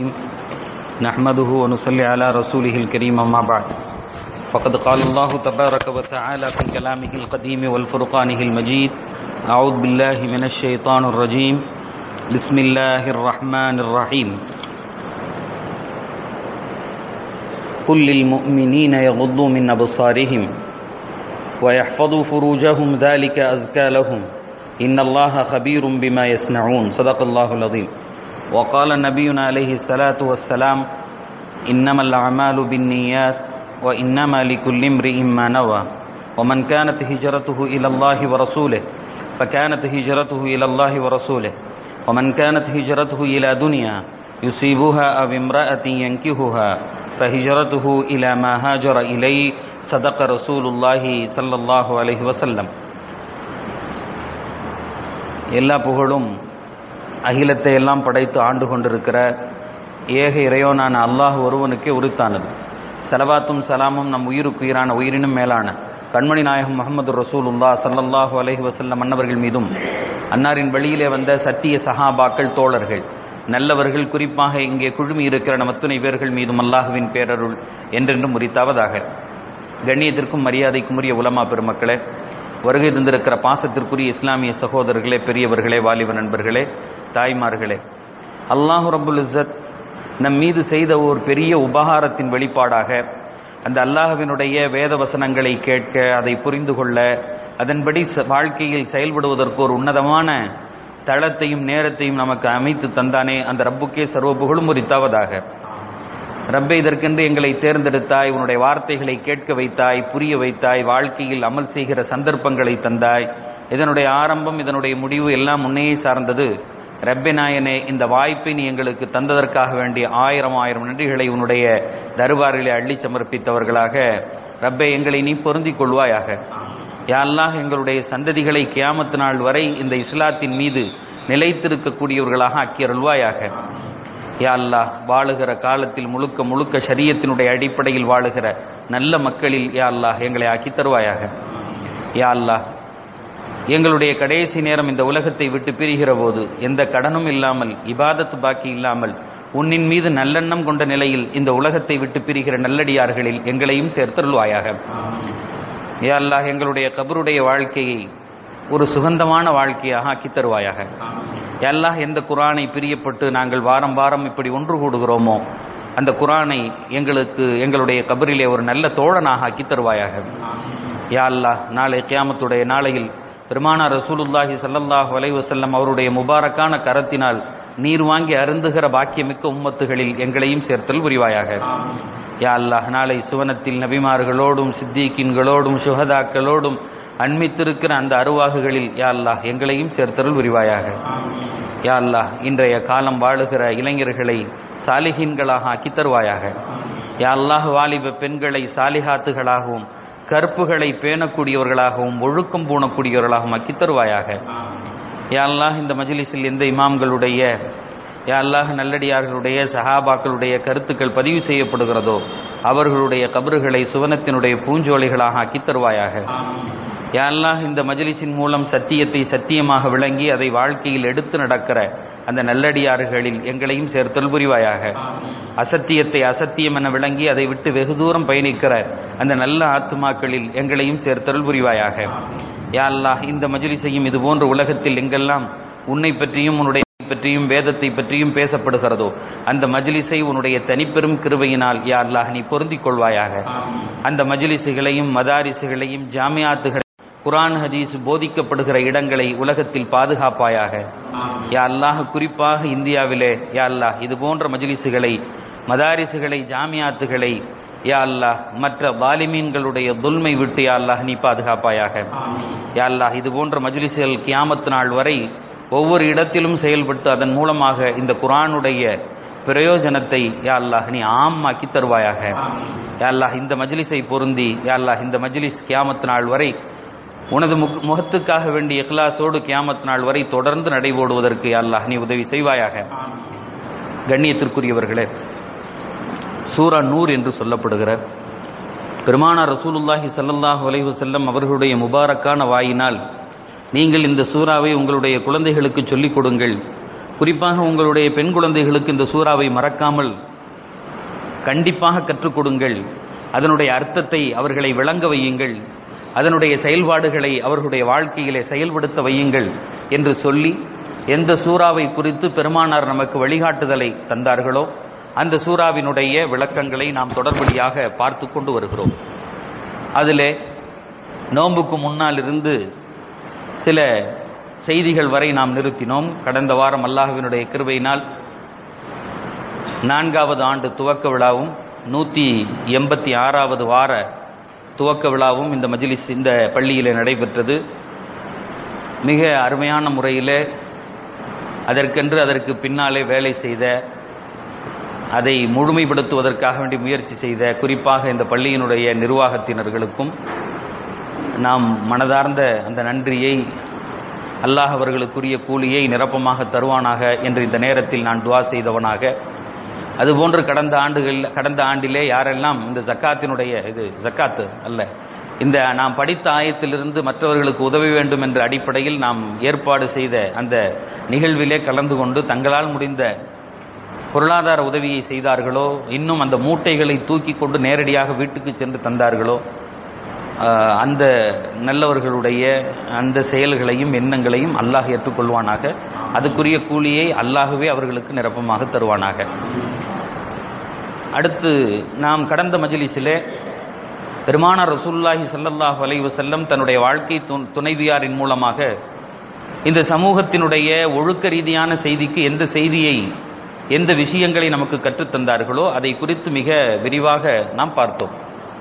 نحمده ونصلي على رسوله الكريم أما بعد فقد قال الله تبارك وتعالى في كلامه القديم والفرقانه المجيد أعوذ بالله من الشيطان الرجيم بسم الله الرحمن الرحيم قل للمؤمنين يغضوا من أبصارهم ويحفظوا فروجهم ذلك أزكى لهم إن الله خبير بما يصنعون صدق الله العظيم وقال نبينا عليه الصلاة والسلام إنما الأعمال بالنيات وإنما لكل امرئ ما نوى ومن كانت هجرته إلى الله ورسوله فكانت هجرته إلى الله ورسوله ومن كانت هجرته إلى دنيا يصيبها أو امرأة ينكهها فهجرته إلى ما هاجر إليه صدق رسول الله صلى الله عليه وسلم எல்லா புகழும் அகிலத்தை எல்லாம் படைத்து ஆண்டு கொண்டிருக்கிற ஏக இறையோனான அல்லாஹ் ஒருவனுக்கே உரித்தானது சலவாத்தும் சலாமும் நம் உயிருக்குயிரான உயிரினும் மேலான கண்மணி நாயகம் முகமது ரசூலுல்லா சல்லல்லாஹு அலஹி வசல்லம் மன்னவர்கள் மீதும் அன்னாரின் வழியிலே வந்த சத்திய சஹாபாக்கள் தோழர்கள் நல்லவர்கள் குறிப்பாக இங்கே குழுமி இருக்கிற நம் அத்துணை பேர்கள் மீதும் அல்லாஹுவின் பேரருள் என்றென்றும் உரித்தாவதாக கண்ணியத்திற்கும் மரியாதைக்கும் உரிய உலமா பெருமக்களே வருகை தந்திருக்கிற பாசத்திற்குரிய இஸ்லாமிய சகோதரர்களே பெரியவர்களே வாலிப நண்பர்களே தாய்மார்களே அல்லாஹு ரபுல் இஸ்ஸத் நம் மீது செய்த ஒரு பெரிய உபகாரத்தின் வெளிப்பாடாக அந்த அல்லாஹுவினுடைய வேத வசனங்களை கேட்க அதை புரிந்து கொள்ள அதன்படி வாழ்க்கையில் செயல்படுவதற்கு ஒரு உன்னதமான தளத்தையும் நேரத்தையும் நமக்கு அமைத்து தந்தானே அந்த ரப்புக்கே சர்வ புகழும் உரித்தாவதாக ரப்பே இதற்கென்று எங்களை தேர்ந்தெடுத்தாய் உன்னுடைய வார்த்தைகளை கேட்க வைத்தாய் புரிய வைத்தாய் வாழ்க்கையில் அமல் செய்கிற சந்தர்ப்பங்களை தந்தாய் இதனுடைய ஆரம்பம் இதனுடைய முடிவு எல்லாம் முன்னையே சார்ந்தது ரப்பே நாயனே இந்த வாய்ப்பை நீ எங்களுக்கு தந்ததற்காக வேண்டிய ஆயிரம் ஆயிரம் நன்றிகளை உன்னுடைய தருவாரிலே அள்ளி சமர்ப்பித்தவர்களாக ரப்பே எங்களை நீ பொருந்திக் கொள்வாயாக யாரெல்லாம் எங்களுடைய சந்ததிகளை கியாமத்து நாள் வரை இந்த இஸ்லாத்தின் மீது நிலைத்திருக்கக்கூடியவர்களாக ஆக்கியருள்வாயாக யா அல்லாஹ் வாழுகிற காலத்தில் முழுக்க முழுக்க சரியத்தினுடைய அடிப்படையில் வாழுகிற நல்ல மக்களில் யா அல்லாஹ் எங்களை ஆக்கி தருவாயாக யா அல்லாஹ் எங்களுடைய கடைசி நேரம் இந்த உலகத்தை விட்டு பிரிகிற போது எந்த கடனும் இல்லாமல் இபாதத்து பாக்கி இல்லாமல் உன்னின் மீது நல்லெண்ணம் கொண்ட நிலையில் இந்த உலகத்தை விட்டு பிரிகிற நல்லடியார்களில் எங்களையும் சேர்த்தருள்வாயாக யா அல்லாஹ் எங்களுடைய கபருடைய வாழ்க்கையை ஒரு சுகந்தமான வாழ்க்கையாக ஆக்கி தருவாயாக அல்லாஹ் எந்த குரானை பிரியப்பட்டு நாங்கள் வாரம் வாரம் இப்படி ஒன்று கூடுகிறோமோ அந்த குரானை எங்களுக்கு எங்களுடைய கபரிலே ஒரு நல்ல தோழனாக ஆக்கி தருவாயாக யா அல்லாஹ் நாளை கியாமத்துடைய நாளையில் பெருமானா ரசூலுல்லாஹி சல்லல்லாஹு அலைவசல்லம் அவருடைய முபாரக்கான கரத்தினால் நீர் வாங்கி அருந்துகிற பாக்கியமிக்க உம்மத்துகளில் எங்களையும் சேர்த்தல் புரிவாயாக யா அல்லாஹ் நாளை சுவனத்தில் நபிமார்களோடும் சித்திகின்களோடும் சுகதாக்களோடும் அண்மித்திருக்கிற அந்த அருவாகுகளில் யா அல்லாஹ் எங்களையும் சேர்த்தருள் விரிவாயாக யா அல்லாஹ் இன்றைய காலம் வாழுகிற இளைஞர்களை சாலிஹீன்களாக ஆக்கி தருவாயாக யா அல்லாஹ் வாலிப பெண்களை சாலிஹாத்துகளாகவும் கற்புகளை பேணக்கூடியவர்களாகவும் ஒழுக்கம் பூணக்கூடியவர்களாகவும் ஆக்கி தருவாயாக யா அல்லாஹ் இந்த மஜிலிஸில் எந்த இமாம்களுடைய யா அல்லாஹ் நல்லடியார்களுடைய சஹாபாக்களுடைய கருத்துக்கள் பதிவு செய்யப்படுகிறதோ அவர்களுடைய கபறுகளை சுவனத்தினுடைய பூஞ்சோலைகளாக ஆக்கி தருவாயாக யா அல்லாஹ் இந்த மஜலிஸின் மூலம் சத்தியத்தை சத்தியமாக விளங்கி அதை வாழ்க்கையில் எடுத்து நடக்கிற அந்த நல்லடியார்களில் எங்களையும் சேர்த்தல் புரிவாயாக அசத்தியத்தை அசத்தியம் என விளங்கி அதை விட்டு வெகு தூரம் பயணிக்கிற அந்த நல்ல ஆத்துமாக்களில் எங்களையும் சேர்த்தல் புரிவாயாக யா அல்லாஹ் இந்த மஜலிஸையும் இது போன்ற உலகத்தில் எங்கெல்லாம் உன்னை பற்றியும் உன்னுடைய பற்றியும் வேதத்தை பற்றியும் பேசப்படுகிறதோ அந்த மஜிலிஸை உன்னுடைய தனிப்பெரும் கிருபையினால் யா அல்லாஹ் நீ பொருந்திக் கொள்வாயாக அந்த மஜிலிசுகளையும் மதாரிசுகளையும் ஜாமியாத்துகள் குரான் ஹதீஸ் போதிக்கப்படுகிற இடங்களை உலகத்தில் பாதுகாப்பாயாக யா அல்லாஹ் குறிப்பாக இந்தியாவிலே யா அல்லாஹ் இது போன்ற மஜிலிசுகளை மதாரிசுகளை ஜாமியாத்துகளை யா அல்லாஹ் மற்ற வாலிமீன்களுடைய துல்மை விட்டு யா அல்லாஹ் நீ பாதுகாப்பாயாக யா அல்லாஹ் இது போன்ற மஜிலிசுகள் கியாமத்து நாள் வரை ஒவ்வொரு இடத்திலும் செயல்பட்டு அதன் மூலமாக இந்த குரானுடைய பிரயோஜனத்தை யா அல்லாஹ் நீ ஆமாக்கி தருவாயாக யா அல்லாஹ் இந்த மஜ்லிஸை பொருந்தி யா அல்லாஹ் இந்த மஜ்லிஸ் கியாமத் நாள் வரை உனது முக முகத்துக்காக வேண்டிய இஹ்லாஸோடு கியாமத் நாள் வரை தொடர்ந்து நடைபோடுவதற்கு யா அல்லாஹ் நீ உதவி செய்வாயாக கண்ணியத்திற்குரியவர்களே சூரா நூர் என்று சொல்லப்படுகிற பெருமானார் ரசூலுல்லாஹி ஸல்லல்லாஹு அலைஹி வஸல்லம் அவர்களுடைய முபாரக்கான வாயினால் நீங்கள் இந்த சூறாவை உங்களுடைய குழந்தைகளுக்கு சொல்லிக் கொடுங்கள் குறிப்பாக உங்களுடைய பெண் குழந்தைகளுக்கு இந்த சூறாவை மறக்காமல் கண்டிப்பாக கற்றுக் கொடுங்கள் அதனுடைய அர்த்தத்தை அவர்களை விளங்க வையுங்கள் அதனுடைய செயல்பாடுகளை அவர்களுடைய வாழ்க்கையிலே செயல்படுத்த வையுங்கள் என்று சொல்லி எந்த சூறாவை குறித்து பெருமானார் நமக்கு வழிகாட்டுதலை தந்தார்களோ அந்த சூறாவினுடைய விளக்கங்களை நாம் தொடர்படியாக பார்த்து கொண்டு வருகிறோம் அதிலே நோன்புக்கு முன்னால் இருந்து சில செய்திகள் வரை நாம் நிறுத்தினோம் கடந்த வாரம் அல்லாஹ்வினுடைய கிருபையினால் நான்காவது ஆண்டு துவக்க விழாவும் நூற்றி எண்பத்தி ஆறாவது வார துவக்க விழாவும் இந்த மஜ்லிஸ் இந்த பள்ளியிலே நடைபெற்றது மிக அருமையான முறையில் அதற்கென்று அதற்கு பின்னாலே வேலை செய்த அதை முழுமைப்படுத்துவதற்காக வேண்டி முயற்சி செய்த குறிப்பாக இந்த பள்ளியினுடைய நிர்வாகத்தினர்களுக்கும் நாம் மனதார்ந்த அந்த நன்றியை அல்லாஹ் அவர்களுக்குரிய கூலியை நிரப்பமாக தருவானாக என்று இந்த நேரத்தில் நான் துவா செய்தவனாக அதுபோன்று கடந்த ஆண்டுகள் கடந்த ஆண்டிலே யாரெல்லாம் இந்த ஜக்காத்தினுடைய இது ஜக்காத்து அல்ல இந்த நாம் படித்த ஆயத்திலிருந்து மற்றவர்களுக்கு உதவ வேண்டும் என்ற அடிப்படையில் நாம் ஏற்பாடு செய்த அந்த நிகழ்விலே கலந்து கொண்டு தங்களால் முடிந்த பொருளாதார உதவியை செய்தார்களோ இன்னும் அந்த மூட்டைகளை தூக்கி கொண்டு நேரடியாக வீட்டுக்கு சென்று தந்தார்களோ ஆஹ், அந்த நல்லவர்களுடைய அந்த செயல்களையும் எண்ணங்களையும் அல்லாஹ் ஏற்றுக்கொள்வானாக அதுக்குரிய கூலியை அல்லாஹ்வே அவர்களுக்கு நிரப்பமாக தருவானாக அடுத்து நாம் கடந்த மஜ்லிஸிலே பெருமானார் ரசூலுல்லாஹி ஸல்லல்லாஹு அலைஹி வஸல்லம் தன்னுடைய வாழ்க்கை துண்- துணைவியாரின் மூலமாக இந்த சமூகத்தினுடைய ஒழுக்க ரீதியான செய்திக்கு எந்த செய்தியை எந்த விஷயங்களை நமக்கு கற்றுத் தந்தார்களோ அதை குறித்து மிக விரிவாக நாம் பார்த்தோம்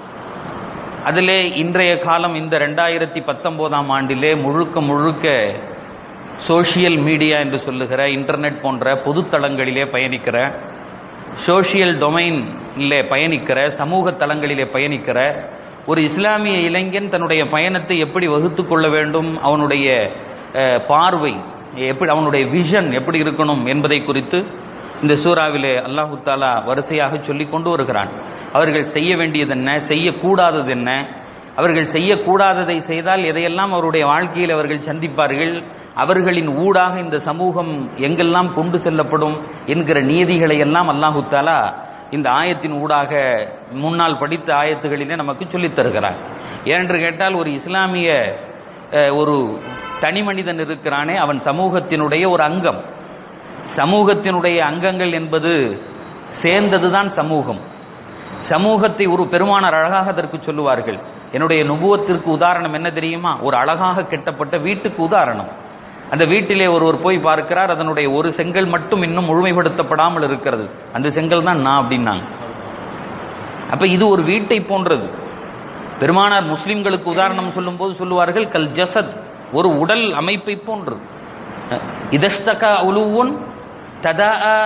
அதிலே இன்றைய காலம் இந்த ரெண்டாயிரத்தி பத்தொன்பதாம் ஆண்டிலே முழுக்க முழுக்க சோஷியல் மீடியா என்று சொல்லுகிற இன்டர்நெட் போன்ற பொதுத்தளங்களிலே பயணிக்கிற சோஷியல் டொமைனிலே பயணிக்கிற சமூக தளங்களிலே பயணிக்கிற ஒரு இஸ்லாமிய இளைஞன் தன்னுடைய பயணத்தை எப்படி வகுத்து கொள்ள வேண்டும் அவனுடைய அஹ், பார்வை எப்படி அவனுடைய விஷன் எப்படி இருக்கணும் என்பதை குறித்து இந்த சூறாவிலே அல்லாஹு தாலா வரிசையாக சொல்லி கொண்டு வருகிறான் அவர்கள் செய்ய வேண்டியது என்ன செய்யக்கூடாதது என்ன அவர்கள் செய்யக்கூடாததை செய்தால் எதையெல்லாம் அவருடைய வாழ்க்கையில் அவர்கள் சந்திப்பார்கள் அவர்களின் ஊடாக இந்த சமூகம் எங்கெல்லாம் கொண்டு செல்லப்படும் என்கிற நீதிகளை எல்லாம் அல்லாஹு தாலா இந்த ஆயத்தின் ஊடாக முன்னால் படித்த ஆயத்துகளிலே நமக்கு சொல்லித் தருகிறார் ஏனென்று கேட்டால் ஒரு இஸ்லாமிய அஹ், ஒரு தனி மனிதன் இருக்கிறானே அவன் சமூகத்தினுடைய ஒரு அங்கம் சமூகத்தினுடைய அங்கங்கள் என்பது சேர்ந்ததுதான் சமூகம் சமூகத்தை ஒரு பெருமானார் அழகாக அதற்கு சொல்லுவார்கள் என்னுடைய நுபுவத்திற்கு உதாரணம் என்ன தெரியுமா ஒரு அழகாக கெட்டப்பட்ட வீட்டுக்கு உதாரணம் அந்த வீட்டிலே ஒருவர் போய் பார்க்கிறார் அதனுடைய ஒரு செங்கல் மட்டும் இன்னும் முழுமைப்படுத்தப்படாமல் இருக்கிறது அந்த செங்கல் தான் நான் அப்படின்னாங்க அப்ப இது ஒரு வீட்டை போன்றது பெருமானார் முஸ்லிம்களுக்கு உதாரணம் சொல்லும்போது சொல்லுவார்கள் கல் ஜசத் ஒரு உடல் அமைப்பை போன்றது இதஸ்தகா உலுவுன் ததா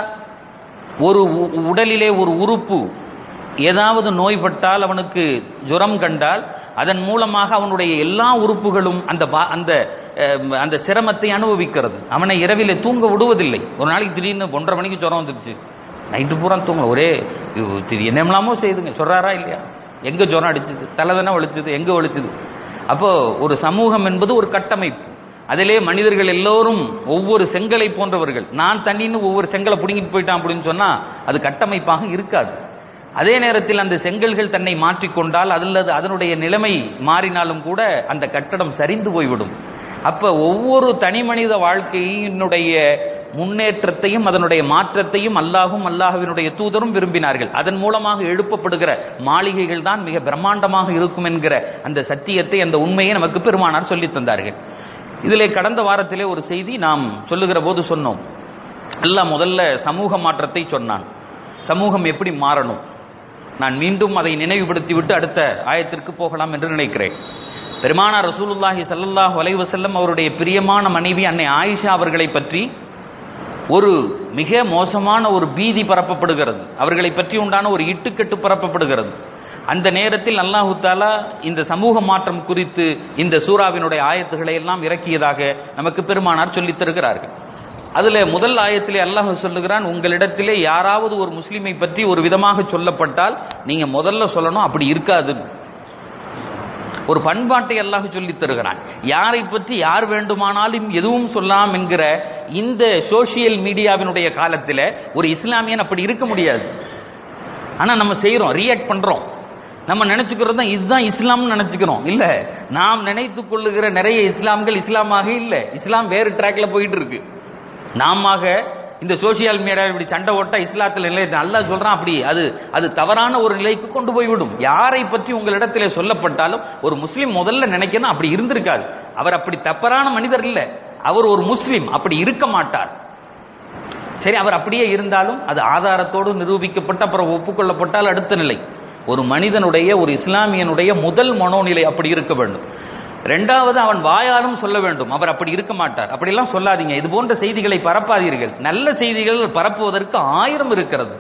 ஒரு உ- உடலிலே ஒரு உறுப்பு ஏதாவது நோய்பட்டால் அவனுக்கு ஜுரம் கண்டால் அதன் மூலமாக அவனுடைய எல்லா உறுப்புகளும் அந்த பா- அந்த அஹ், அந்த சிரமத்தை அனுபவிக்கிறது அவனை இரவிலே தூங்க விடுவதில்லை ஒரு நாளைக்கு திடீர்னு ஒன்றரை மணிக்கு ஜுரம் வந்துடுச்சு நைட்டு பூரா தூங்க ஒரே இது திடீர் என்னெல்லாமோ செய்துங்க சொல்றாரா இல்லையா எங்க ஜுரம் அடிச்சது தலை தானே ஒழிச்சது எங்க ஒழிச்சது அப்போ ஒரு சமூகம் என்பது ஒரு கட்டமைப்பு அதிலே மனிதர்கள் எல்லோரும் ஒவ்வொரு செங்கலை போன்றவர்கள் நான் தண்ணின்னு ஒவ்வொரு செங்கலை பிடுங்கிட்டு போயிட்டான் அப்படின்னு சொன்னா அது கட்டமைப்பாக இருக்காது அதே நேரத்தில் அந்த செங்கல்கள் தன்னை மாற்றிக்கொண்டால் அல்லது அதனுடைய நிலைமை மாறினாலும் கூட அந்த கட்டடம் சரிந்து போய்விடும் அப்ப ஒவ்வொரு தனி மனித வாழ்க்கையினுடைய முன்னேற்றத்தையும் அதனுடைய மாற்றத்தையும் அல்லாஹும் அல்லாஹ்வினுடைய தூதரும் விரும்பினார்கள் அதன் மூலமாக எழுப்பப்படுகிற மாளிகைகள் தான் மிக பிரம்மாண்டமாக இருக்கும் என்கிற அந்த சத்தியத்தை அந்த உண்மையை நமக்கு பெருமானார் சொல்லித் தந்தார்கள் இதிலே கடந்த வாரத்திலே ஒரு செய்தி நாம் சொல்லுகிற போது சொன்னோம் அல்லாஹ் முதல்ல சமூக மாற்றத்தை சொன்னான் சமூகம் எப்படி மாறணும் நான் மீண்டும் அதை நினைவுபடுத்தி விட்டு அடுத்த ஆயத்திற்கு போகலாம் என்று நினைக்கிறேன் பெருமானார் ரசூலுல்லாஹி ஸல்லல்லாஹு அலைஹி வஸல்லம் அவருடைய பிரியமான மனைவி அன்னை ஆயிஷா அவர்களை பற்றி ஒரு மிக மோசமான ஒரு பீதி பரப்பப்படுகிறது அவர்களை பற்றி உண்டான ஒரு இட்டுக்கட்டு பரப்பப்படுகிறது அந்த நேரத்தில் அல்லாஹு தாலா இந்த சமூக மாற்றம் குறித்து இந்த சூறாவினுடைய ஆயத்துக்களை எல்லாம் இறக்கியதாக நமக்கு பெருமானார் சொல்லித் தருகிறார்கள் அதுல முதல் ஆயத்திலே அல்லாஹ் சொல்லுகிறான் உங்களிடத்திலே யாராவது ஒரு முஸ்லிமை பற்றி ஒரு விதமாக சொல்லப்பட்டால் நீங்க முதல்ல சொல்லணும் அப்படி இருக்காது ஒரு பண்பாட்டை அல்லாஹ் சொல்லித் தருகிறான் யாரை பற்றி யார் வேண்டுமானாலும் எதுவும் சொல்லலாம் என்கிற இந்த சோசியல் மீடியாவினுடைய காலத்தில் ஒரு இஸ்லாமியன் அப்படி இருக்க முடியாது ஆனா நம்ம செய்யறோம் ரியாக்ட் பண்றோம் நம்ம நினைச்சுக்கிறது தான் இதுதான் இஸ்லாம்னு நினைச்சுக்கிறோம் இல்ல நாம் நினைத்துக் கொள்ளுகிற நிறைய இஸ்லாம்கள் இஸ்லாமாக இல்ல இஸ்லாம் வேறு ட்ராக்ல போயிட்டு இருக்கு நாம இந்த சோசியல் மீடியா இப்படி சண்டை ஓட்டா இஸ்லாத்தில் நிலை அல்லாஹ் சொல்றான் அப்படி அது அது தவறான ஒரு நிலைக்கு கொண்டு போய்விடும் யாரை பற்றி உங்களிடத்திலே சொல்லப்பட்டாலும் ஒரு முஸ்லீம் முதல்ல நினைக்கணும் அப்படி இருந்திருக்காது அவர் அப்படி தவறான மனிதர் இல்ல அவர் ஒரு முஸ்லீம் அப்படி இருக்க மாட்டார் சரி அவர் அப்படியே இருந்தாலும் அது ஆதாரத்தோடு நிரூபிக்கப்பட்டு அப்புறம் ஒப்புக்கொள்ளப்பட்டால் அடுத்த நிலை ஒரு மனிதனுடைய ஒரு இஸ்லாமியனுடைய முதல் மனோநிலை அப்படி இருக்க வேண்டும் ரெண்டாவது அவன் வாயாலும் சொல்ல வேண்டும் அவர் அப்படி இருக்க மாட்டார் அப்படியெல்லாம் சொல்லாதீங்க இது போன்ற செய்திகளை பரப்பாதீர்கள் நல்ல செய்திகள் பரப்புவதற்கு ஆயிரம் இருக்கிறது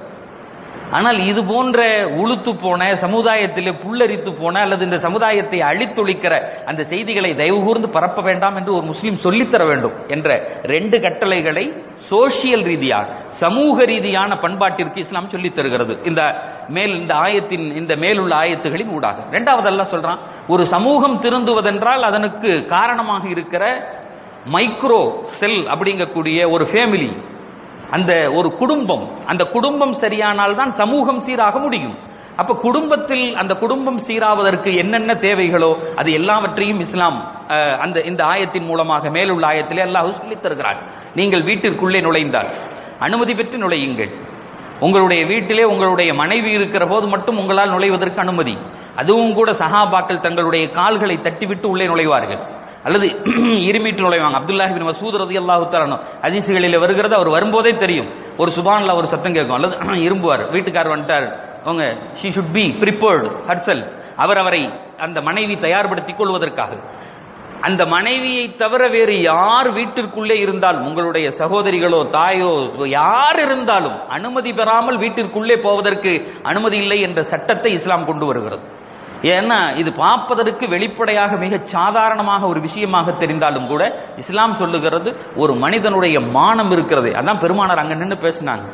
ஆனால் இது போன்ற உளுத்து போன சமுதாயத்திலே புல்லரித்து போன அல்லது இந்த சமுதாயத்தை அழித்தொழிக்கிற அந்த செய்திகளை தயவு கூர்ந்து பரப்ப வேண்டாம் என்று ஒரு முஸ்லீம் சொல்லித்தர வேண்டும் என்ற ரெண்டு கட்டளைகளை சோசியல் ரீதியாக சமூக ரீதியான பண்பாட்டிற்கு இஸ்லாம் சொல்லித் தருகிறது இந்த மேல் இந்த ஆயத்தின் இந்த மேலுள்ள ஆயத்துகளின் ஊடாக ரெண்டாவது எல்லாம் சொல்றான் ஒரு சமூகம் திருந்துவதென்றால் அதனுக்கு காரணமாக இருக்கிற மைக்ரோ செல் அப்படிங்கக்கூடிய ஒரு ஃபேமிலி அந்த ஒரு குடும்பம் அந்த குடும்பம் சரியானால் தான் சமூகம் சீராக முடியும் அப்ப குடும்பத்தில் அந்த குடும்பம் சீராவதற்கு என்னென்ன தேவைகளோ அது எல்லாவற்றையும் இஸ்லாம் அஹ், அந்த இந்த ஆயத்தின் மூலமாக மேலுள்ள ஆயத்திலே அல்லாஹ் சொல்லித் தருகிறார் நீங்கள் வீட்டிற்குள்ளே நுழைந்தால் அனுமதி பெற்று நுழையுங்கள் உங்களுடைய வீட்டிலே உங்களுடைய மனைவி இருக்கிற போது மட்டும் உங்களால் நுழைவதற்கு அனுமதி அதுவும் கூட சஹாபாக்கள் தங்களுடைய கால்களை தட்டிவிட்டு உள்ளே நுழைவார்கள் அல்லது இருமிட்டு நுழைவாங்க அப்துல்லாஹி பின் மசூத் ரதி அல்லாஹு தரணும் ஹதீசுகளில் வருகிறது அவர் வரும்போதே தெரியும் ஒரு சுபான்ல ஒரு சத்தம் கேட்கும் அல்லது இரும்புவார் வீட்டுக்காரர் வந்துட்டார் அவங்க she should be prepared herself அவர் அவரை அந்த மனைவி தயார்படுத்திக் கொள்வதற்காக அந்த மனைவியை தவிர வேறு யார் வீட்டிற்குள்ளே இருந்தாலும் உங்களுடைய சகோதரிகளோ தாயோ யார் இருந்தாலும் அனுமதி பெறாமல் வீட்டிற்குள்ளே போவதற்கு அனுமதி இல்லை என்ற சட்டத்தை இஸ்லாம் கொண்டு வருகிறது ஏன்னா இது பார்ப்பதற்கு வெளிப்படையாக மிக சாதாரணமாக ஒரு விஷயமாக தெரிந்தாலும் கூட இஸ்லாம் சொல்லுகிறது ஒரு மனிதனுடைய மானம் இருக்கிறது அதான் பெருமானார் அங்க நின்று பேசினாங்க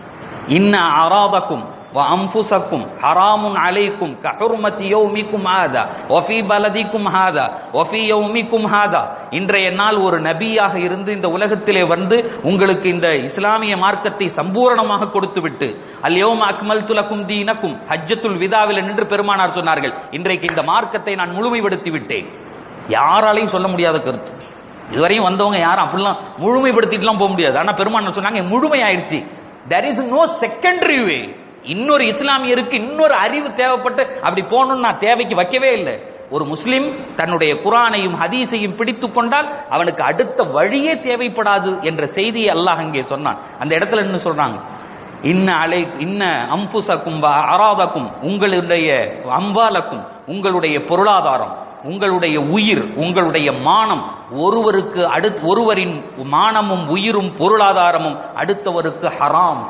இன்ன அராதக்கும் وأنفسكم حرام عليكم كحرمة يومكم هذا وفي بلدكم هذا وفي يومكم هذا இன்றைய நாள் ஒரு நபியாக இருந்து இந்த உலகத்திலே வந்து உங்களுக்கு இந்த இஸ்லாமிய மார்க்கத்தை சம்பூரணமாக கொடுத்துவிட்டு அல்யோம் அக்மல் துலக்கும் தீனக்கும் ஹஜ்ஜத்துல் விதாவில் நின்று பெருமானார் சொன்னார்கள் இன்றைக்கு இந்த மார்க்கத்தை நான் முழுமைப்படுத்தி விட்டேன் யாராலையும் சொல்ல முடியாத கருத்து இதுவரையும் வந்தவங்க யாரும் அப்படிலாம் முழுமைப்படுத்திட்டுலாம் போக முடியாது ஆனா பெருமானார் சொன்னாங்க முழுமை ஆயிடுச்சு there is no secondary way இன்னொரு இஸ்லாமியருக்கு இன்னொரு அறிவு தேவைப்பட்டு அப்படி போகணும்னு நான் தேவைக்கு வைக்கவே இல்லை ஒரு முஸ்லிம் தன்னுடைய குரானையும் ஹதீஸையும் பிடித்து கொண்டால் அவனுக்கு அடுத்த வழியே தேவைப்படாது என்ற செய்தியை அல்லாஹ் அங்கே சொன்னான் அந்த இடத்துல என்ன சொல்றாங்க இன்ன அலை இன்ன அம்புசக்கும் அராதக்கும் உங்களுடைய அம்பாலக்கும் உங்களுடைய பொருளாதாரம் உங்களுடைய உயிர் உங்களுடைய மானம் ஒருவருக்கு அடுத் ஒருவரின் மானமும் உயிரும் பொருளாதாரமும் அடுத்தவருக்கு ஹராம்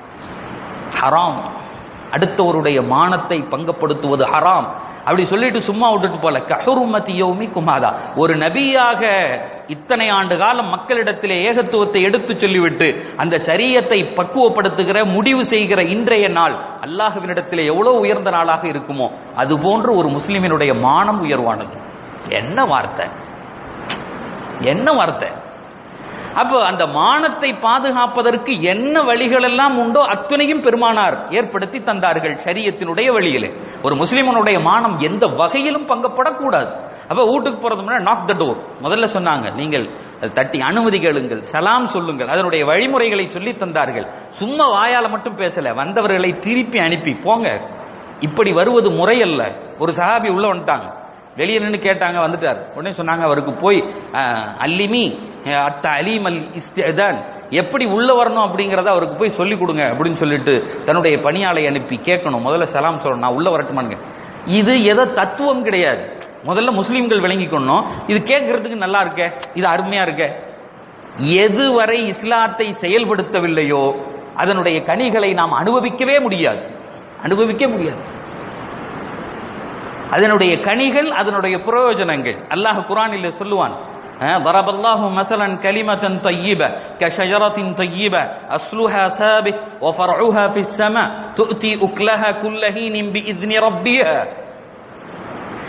ஹராம் அடுத்தவருடைய மானத்தை பங்கப்படுத்துவது ஹராம் அப்படி சொல்லிட்டு சும்மா விட்டுட்டு போல கஹுருமதி யௌமி குமாதா ஒரு நபியாக இத்தனை ஆண்டு காலம் மக்களிடத்திலே ஏகத்துவத்தை எடுத்து சொல்லிவிட்டு அந்த சரியத்தை பக்குவப்படுத்துகிற முடிவு செய்கிற இன்றைய நாள் அல்லாஹ்வினிடத்திலே எவ்வளவு உயர்ந்த நாளாக இருக்குமோ அது போன்று ஒரு முஸ்லிமினுடைய மானம் உயர்வானது என்ன வார்த்தை என்ன வார்த்தை அப்போ அந்த மானத்தை பாதுகாப்பதற்கு என்ன வழிகள் எல்லாம் உண்டோ அத்தனையும் பெருமானார் ஏற்படுத்தி தந்தார்கள் சரியத்தினுடைய வழியிலே ஒரு முஸ்லிமனுடைய மானம் எந்த வகையிலும் பங்கப்படக்கூடாது அப்ப வீட்டுக்கு போறது முன்னாடி நாக் த டோர் முதல்ல சொன்னாங்க நீங்கள் தட்டி அனுமதி கேளுங்கள் சலாம் சொல்லுங்கள் அதனுடைய வழிமுறைகளை சொல்லி தந்தார்கள் சும்மா வாயால மட்டும் பேசல வந்தவர்களை திருப்பி அனுப்பி போங்க இப்படி வருவது முறையல்ல ஒரு சஹாபி உள்ள வந்துட்டாங்க வெளியே நின்று கேட்டாங்க வந்துட்டார் உடனே சொன்னாங்க அவருக்கு போய் அஹ், அல்லிமி அஹ், அத்த அலீம் அல் இஸ்தான் எப்படி உள்ள வரணும் அப்படிங்கறத அவருக்கு போய் சொல்லி கொடுங்க அப்படின்னு சொல்லிட்டு தன்னுடைய பணியாளை அனுப்பி கேட்கணும் முதல்ல சலாம் சொல்லணும் நான் உள்ள வரட்டுமாங்க இது எதோ தத்துவம் கிடையாது முதல்ல முஸ்லீம்கள் விளங்கிக்கணும் இது கேட்கறதுக்கு நல்லா இருக்கே இது அருமையா இருக்கே எதுவரை இஸ்லாத்தை செயல்படுத்தவில்லையோ அதனுடைய கனிகளை நாம் அனுபவிக்கவே முடியாது அனுபவிக்க முடியாது அதனுடைய கனிகள் அதனுடைய பிரயோஜனங்கள் அல்லாஹ் குரானில் சொல்லுவான் அஹ், ضرب الله مثلا كلمة طيبة كشجرة طيبة أصلها ثابت وفرعها في السماء تؤتي أكلها كل حين بإذن ربها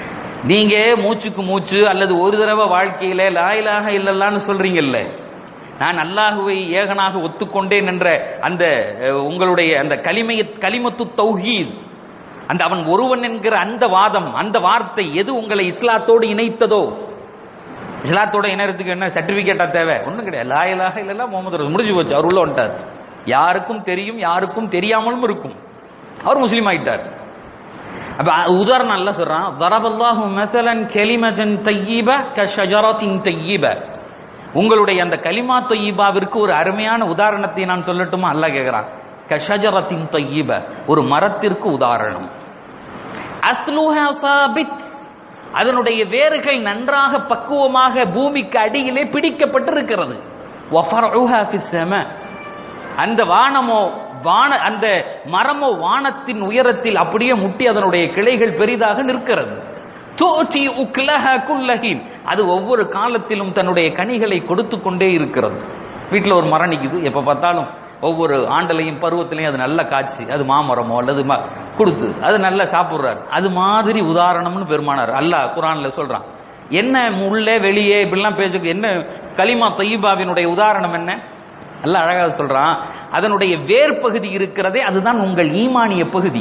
நீங்க மூச்சுக்கு மூச்சு அல்லது ஒரு தடவை வாழ்க்கையில லாயிலாக இல்லல்லான்னு சொல்றீங்கல்ல நான் அல்லாஹுவை ஏகனாக ஒத்துக்கொண்டேன் என்ற அந்த அஹ், உங்களுடைய அந்த கலிமைய கலிமத்து தௌஹீத் அந்த அவன் ஒருவன் என்கிற அந்த வாதம் அந்த வார்த்தை எது உங்களை இஸ்லாத்தோடு இணைத்ததோ இஸ்லாத்தோட இணைறதுக்கு என்ன சர்டிபிகேட்டா தேவை ஒண்ணும் கிடையாது லா இலாஹ இல்லல்லா முகமது ரசூல் முடிஞ்சு போச்சு அவர் உள்ள வந்துட்டார் யாருக்கும் தெரியும் யாருக்கும் தெரியாமலும் இருக்கும் அவர் முஸ்லீம் ஆயிட்டார் அப்ப அ- உதாரணம் எல்லாம் சொல்றான் தரபல்லாஹு மசலன் கெலிமஜன் தையீப கஷஜரத்தின் தையீப உங்களுடைய அந்த கலிமா தொய்யீபாவிற்கு ஒரு அருமையான உதாரணத்தை நான் சொல்லட்டுமா அல்லாஹ் கேக்குறான் கஷஜரத்தின் தொய்யீப ஒரு மரத்திற்கு உதாரணம் அஸ்லுஹா சாபித் அதனுடைய வேர்கள் நன்றாக பக்குவமாக பூமிக்கு அடியிலே பிடிக்கப்பட்டிருக்கிறது வஃபர்உஹா ஃபிஸ் ஸமா. அந்த வானமோ வான அந்த மரமோ வானத்தின் உயரத்தில் அப்படியே முட்டி அதனுடைய கிளைகள் பெரிதாக நிற்கிறது தூத்தி உக்லஹ குல்லஹீன் அது ஒவ்வொரு காலத்திலும் தன்னுடைய கனிகளை கொடுத்து கொண்டே இருக்கிறது வீட்டில் ஒரு மரம் நிக்குது எப்ப பார்த்தாலும் ஒவ்வொரு ஆண்டலையும் பருவத்திலையும் அது நல்ல காய்ச்சி அது மாமரமோ அல்லது ம- கொடுத்து அது நல்லா சாப்பிடுறாரு அது மாதிரி உதாரணம்னு பெருமானார் அல்லாஹ் குரான்ல சொல்றான் என்ன உள்ளே வெளியே இப்படிலாம் பேச்சு என்ன கலிமா தொய்பாவினுடைய உதாரணம் என்ன அல்ல அழகாக சொல்றான் அதனுடைய வேர் பகுதி இருக்கிறதே அதுதான் உங்கள் ஈமானிய பகுதி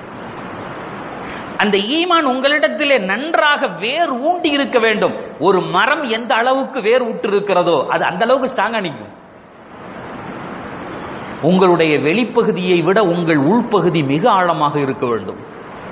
அந்த ஈமான் உங்களிடத்திலே நன்றாக வேர் ஊண்டி இருக்க வேண்டும் ஒரு மரம் எந்த அளவுக்கு வேர் விட்டு இருக்கிறதோ அது அந்த அளவுக்கு ஸ்ட்ராங்கா நிற்கும் உங்களுடைய வெளிப்பகுதியை விட உங்கள் உள்பகுதி மிக ஆழமாக இருக்க வேண்டும்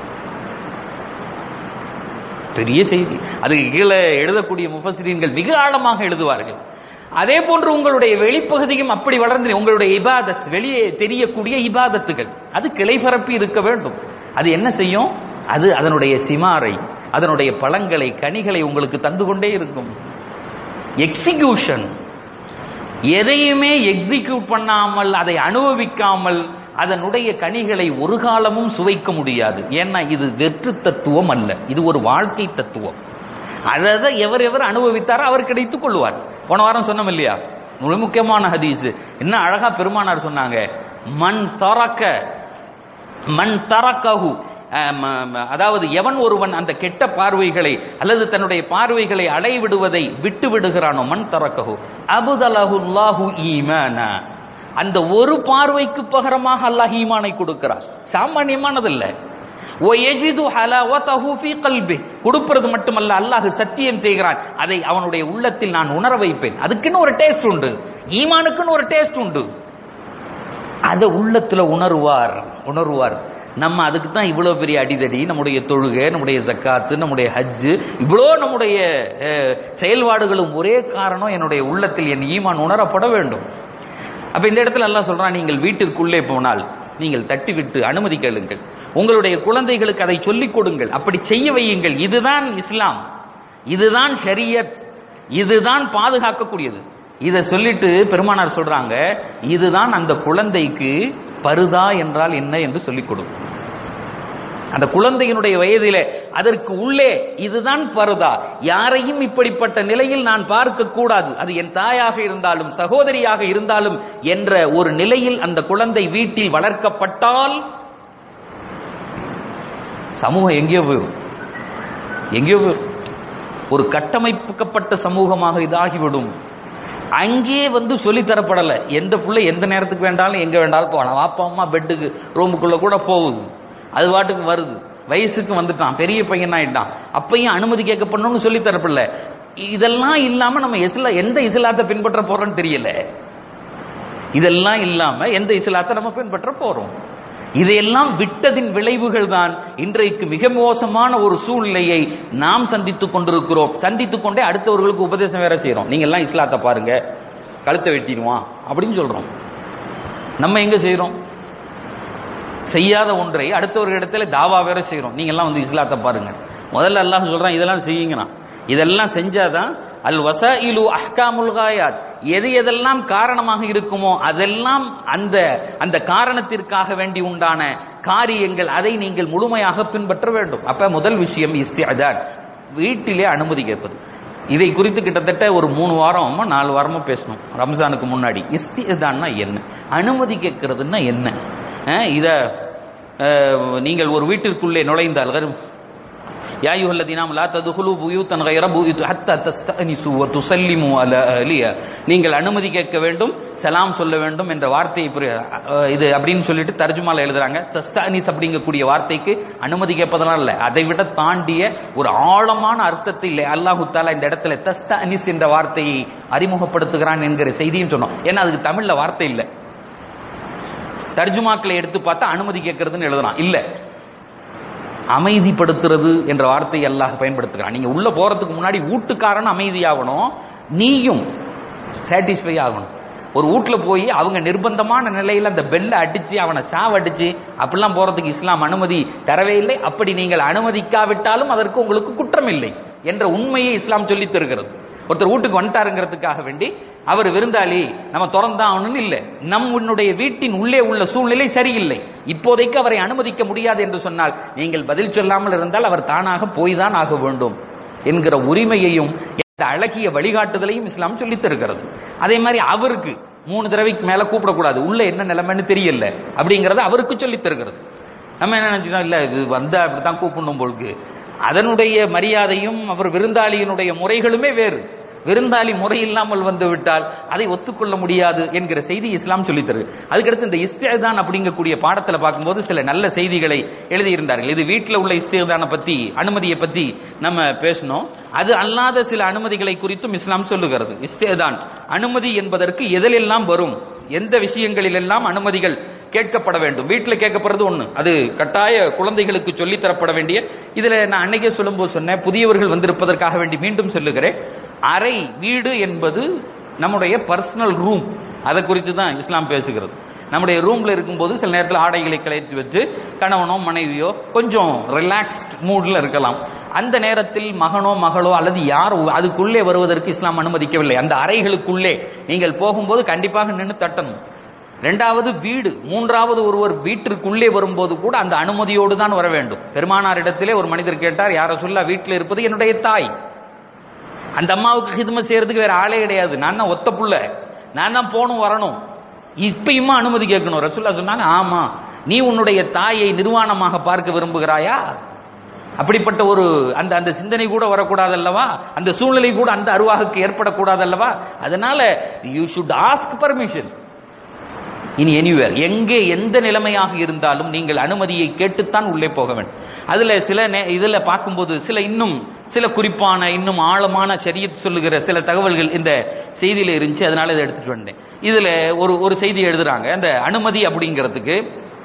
பெரிய செய்தி அதுக்கு கீழே எழுதக்கூடிய முஃபசிரீன்கள் மிக ஆழமாக எழுதுவார்கள் அதே போன்று உங்களுடைய வெளிப்பகுதியும் அப்படி வளர்ந்து உங்களுடைய இபாதத் வெளியே தெரியக்கூடிய இபாதத்துகள் அது கிளை பரப்பி இருக்க வேண்டும் அது என்ன செய்யும் அது அதனுடைய சிமாரை அதனுடைய பழங்களை கனிகளை உங்களுக்கு தந்து கொண்டே இருக்கும் எக்ஸிகியூஷன் எதையுமே எக்ஸிக்யூட் பண்ணாமல் அதை அனுபவிக்காமல் அதனுடைய கனிகளை ஒரு காலமும் சுவைக்க முடியாது ஏன்னா இது வெற்று தத்துவம் அல்ல இது ஒரு வாழ்க்கை தத்துவம் அதை எவர் எவர் அனுபவித்தாரோ அவர் கிடைத்துக் கொள்வார் போன வாரம் சொன்னோம் இல்லையா மிக முக்கியமான ஹதீஸ் என்ன அழகா பெருமானார் சொன்னாங்க மண் தரக்க மண் தரக்கஹு அஹ், ம- ம- அதாவது எவன் ஒருவன் அந்த கெட்ட பார்வைகளை அல்லது தன்னுடைய பார்வைகளை அடைவிடுவதை விட்டு விடுகிறானோ மண் தரக்கஹு அபுதலஹுல்லாஹு ஈமானா அந்த ஒரு பார்வைக்கு பகரமாக அல்லாஹ் ஈமானை கொடுக்கிறார் சாமானியமானதல்ல وَيَجِدُ حَلَاوَتَهُ فِي قَلْبِهِ கொடுப்பது மட்டுமல்ல அல்லாஹ் சத்தியம் செய்கிறான் அதை அவனுடைய உள்ளத்தில் நான் உணர வைப்பேன் அதுக்குன்னு ஒரு டேஸ்ட் உண்டு ஈமானுக்குன்னு ஒரு டேஸ்ட் உண்டு அதை உள்ளத்துல உணர்வார் உணர்வார் நம்ம அதுக்கு தான் இவ்வளவு பெரிய அடிதடி நம்முடைய தொழுகை நம்முடைய ஜக்காத்து நம்முடைய ஹஜ்ஜு இவ்வளோ நம்முடைய அஹ், செயல்பாடுகளும் ஒரே காரணம் என்னுடைய உள்ளத்தில் என் ஈமான் உணரப்பட வேண்டும் அப்ப இந்த இடத்துல எல்லாம் சொல்றான் நீங்கள் வீட்டிற்குள்ளே போனால் நீங்கள் தட்டி விட்டு அனுமதி கேளுங்கள் உங்களுடைய குழந்தைகளுக்கு அதை சொல்லிக் கொடுங்கள் அப்படி செய்ய வையுங்கள் இதுதான் இஸ்லாம் இதுதான் ஷரியத் இதுதான் பாதுகாக்கக்கூடியது இதை சொல்லிட்டு பெருமானார் சொல்றாங்க இதுதான் அந்த குழந்தைக்கு பருதா என்றால் என்ன என்று சொல்லிக் கொடு அந்த குழந்தையினுடைய வயதிலே அதற்கு உள்ளே இதுதான் பருதா யாரையும் இப்படிப்பட்ட நிலையில் நான் பார்க்க கூடாது அது என் தாயாக இருந்தாலும் சகோதரியாக இருந்தாலும் என்ற ஒரு நிலையில் அந்த குழந்தை வீட்டில் வளர்க்கப்பட்டால் சமூகம் எங்கேயோ போயிடும் எங்கேயோ போயிடும் ஒரு கட்டமைப்புக்கப்பட்ட சமூகமாக இதாகிவிடும் அங்கே வந்து சொல்லித் தரப்படல எந்த புள்ள எந்த நேரத்துக்கு வேண்டாலும் எங்க வேண்டாலும் போகலாம் அப்பா அம்மா பெட்டுக்கு ரூமுக்குள்ள கூட போகுது அது பாட்டுக்கு வருது வயசுக்கு வந்துட்டான் பெரிய பையன் ஆயிட்டான் அப்பையும் அனுமதி கேட்கப்படணும்னு சொல்லி தரப்படல இதெல்லாம் இல்லாம நம்ம இஸ்லா எந்த இஸ்லாத்தை பின்பற்ற போறோம்னு தெரியல இதெல்லாம் இல்லாம எந்த இஸ்லாத்தை நம்ம பின்பற்ற போறோம் இதையெல்லாம் விட்டதின் விளைவுகள் தான் இன்றைக்கு மிக மோசமான ஒரு சூழ்நிலையை நாம் சந்தித்துக் கொண்டிருக்கிறோம் சந்தித்துக் கொண்டே அடுத்தவர்களுக்கு உபதேசம் வேற செய்றோம் நீங்க எல்லாம் இஸ்லாத்தை பாருங்க கழுத்தை வெட்டிடுவான் அப்படின்னு சொல்றோம் நம்ம எங்க செய்றோம் செய்யாத ஒன்றை அடுத்தவர்களிடத்துல தாவா வேற செய்றோம் நீங்க எல்லாம் வந்து இஸ்லாத்தை பாருங்க முதல்ல அல்லாஹ் சொல்றான் இதெல்லாம் செய்யுங்கண்ணா இதெல்லாம் செஞ்சாதான் அல் வசாயிலு அஹ்காமுல் காயாத் எது எதெல்லாம் காரணமாக இருக்குமோ அதெல்லாம் அந்த அந்த காரணத்திற்காக வேண்டி உண்டான காரியங்கள் அதை நீங்கள் முழுமையாக பின்பற்ற வேண்டும் அப்ப முதல் விஷயம் இஸ்திஅதான் வீட்டிலே அனுமதி கேட்பது இதை குறித்து கிட்டத்தட்ட ஒரு மூணு வாரம் நாலு வாரமா பேசணும் ரம்ஜானுக்கு முன்னாடி இஸ்திஅதான்னா என்ன அனுமதி கேட்கறதுன்னா என்ன அஹ் இத அஹ், நீங்கள் ஒரு வீட்டிற்குள்ளே நுழைந்தால் கரு- யா யுஹல்லதீனாம் லா ததுகுலு புயூத்தன் கைர புயூத் ஹத்தா தஸ்தனிசு வ துசல்லிமு அலா அஹ்லியா நீங்கள் அனுமதி கேட்க வேண்டும் சலாம் சொல்ல வேண்டும் என்ற வார்த்தையை புரிய- அஹ் இது அப்படின்னு சொல்லிட்டு தர்ஜுமால எழுதுறாங்க தஸ்தனிஸ் அப்படிங்கக்கூடிய வார்த்தைக்கு அனுமதி கேட்பதெல்லாம் இல்ல அதை விட தாண்டிய ஒரு ஆழமான அர்த்தத்தை இல்லை அல்லாஹு தாலா இந்த இடத்துல தஸ்தனிஸ் என்ற வார்த்தையை அறிமுகப்படுத்துகிறான் என்கிற செய்தியும் சொன்னோம் ஏன்னா அதுக்கு தமிழ்ல வார்த்தை இல்லை தர்ஜுமாக்களை எடுத்து பார்த்தா அனுமதி கேட்கறதுன்னு எழுதலாம் இல்ல அமைதிப்படுத்துறது என்ற வார்த்தையை அல்லாஹ் பயன்படுத்துகிறான் நீங்க உள்ள போறதுக்கு முன்னாடி வீட்டுக்காரன் அமைதியாகணும் நீயும் சாட்டிஸ்ஃபை ஆகணும் ஒரு வீட்ல போய் அவங்க நிர்பந்தமான நிலையில அந்த பெல்ல அடிச்சு அவனை சாவடிச்சு அப்படிலாம் போறதுக்கு இஸ்லாம் அனுமதி தரவே இல்லை அப்படி நீங்கள் அனுமதிக்காவிட்டாலும் அதற்கு உங்களுக்கு குற்றம் இல்லை என்ற உண்மையை இஸ்லாம் சொல்லித் தருகிறது ஒருத்தர் வீட்டுக்கு வந்துட்டாருங்கிறதுக்காக வேண்டி அவர் விருந்தாளி நம்ம திறந்தாகணும்னு இல்லை நம்முடைய வீட்டின் உள்ளே உள்ள சூழ்நிலை சரியில்லை இப்போதைக்கு அவரை அனுமதிக்க முடியாது என்று சொன்னால் நீங்கள் பதில் சொல்லாமல் இருந்தால் அவர் தானாக போய்தான் ஆக வேண்டும் என்கிற உரிமையையும் இந்த அழகிய வழிகாட்டுதலையும் இஸ்லாம் சொல்லித் தருகிறது அதே மாதிரி அவருக்கு மூணு தடவைக்கு மேல கூப்பிடக்கூடாது உள்ள என்ன நிலைமைன்னு தெரியல அப்படிங்கறத அவருக்கு சொல்லித் தருகிறது நம்ம என்ன நினைச்சுக்கோம் இல்ல இது வந்தா அப்படித்தான் கூப்பிடணும் போலுக்கு அதனுடைய மரியாதையும் அவர் விருந்தாளியினுடைய முறைகளுமே வேறு விருந்தாளி முறை இல்லாமல் வந்து விட்டால் அதை ஒத்துக்கொள்ள முடியாது என்கிற செய்தி இஸ்லாம் சொல்லித் தருது அதுக்கடுத்து இந்த இஸ்தேதான் அப்படிங்கக்கூடிய பாடத்துல பார்க்கும்போது சில நல்ல செய்திகளை எழுதியிருந்தார்கள் இது வீட்டில் உள்ள இஸ்தேதான பத்தி அனுமதியை பத்தி நம்ம பேசணும் அது அல்லாத சில அனுமதிகளை குறித்தும் இஸ்லாம் சொல்லுகிறது இஸ்தேதான் அனுமதி என்பதற்கு எதிலெல்லாம் வரும் எந்த விஷயங்களிலெல்லாம் அனுமதிகள் கேட்கப்பட வேண்டும் வீட்டில் கேட்கப்படுறது ஒண்ணு அது கட்டாய குழந்தைகளுக்கு சொல்லித் தரப்பட வேண்டிய இதுல நான் அன்னைக்கே சொல்லும்போது சொன்னேன் புதியவர்கள் வந்திருப்பதற்காக வேண்டி மீண்டும் சொல்லுகிறேன் அறை வீடு என்பது நம்முடைய பர்சனல் ரூம் அதை குறித்து தான் இஸ்லாம் பேசுகிறது நம்முடைய ரூம்ல இருக்கும்போது சில நேரத்தில் ஆடைகளை கலைத்து வச்சு கணவனோ மனைவியோ கொஞ்சம் ரிலாக்ஸ்ட் மூட்ல இருக்கலாம் அந்த நேரத்தில் மகனோ மகளோ அல்லது யாரோ அதுக்குள்ளே வருவதற்கு இஸ்லாம் அனுமதிக்கவில்லை அந்த அறைகளுக்குள்ளே நீங்கள் போகும்போது கண்டிப்பாக நின்று தட்டணும் ரெண்டாவது வீடு மூன்றாவது ஒருவர் வீட்டிற்குள்ளே வரும்போது கூட அந்த அனுமதியோடு தான் வர வேண்டும் பெருமானாரிடத்திலே ஒரு மனிதர் கேட்டார் யார சொல்ல வீட்டில் இருப்பது என்னுடைய தாய் அந்த அம்மாவுக்கு ஹிதம செய்யறதுக்கு வேற ஆளே கிடையாது நான் தான் ஒத்த புள்ள நான் தான் போகணும் வரணும் இப்பயுமா அனுமதி கேட்கணும் ரசுல்லா சொன்னாங்க ஆமா நீ உன்னுடைய தாயை நிர்வாணமாக பார்க்க விரும்புகிறாயா அப்படிப்பட்ட ஒரு அந்த அந்த சிந்தனை கூட வரக்கூடாது அல்லவா அந்த சூழ்நிலை கூட அந்த அருவாகுக்கு ஏற்படக்கூடாது அல்லவா அதனால யூ ஷுட் ஆஸ்க் பர்மிஷன் இனி எனிவேர் எங்கே எந்த நிலைமையாக இருந்தாலும் நீங்கள் அனுமதியை கேட்டுத்தான் உள்ளே போக வேண்டும் அதுல சில நே- இதுல பார்க்கும்போது சில இன்னும் சில குறிப்பான இன்னும் ஆழமான சரியத் சொல்லுகிற சில தகவல்கள் இந்த செய்தியில இருந்துச்சு அதனால இதை எடுத்துட்டு வந்தேன் இதுல ஒரு ஒரு செய்தி எழுதுறாங்க அந்த அனுமதி அப்படிங்கிறதுக்கு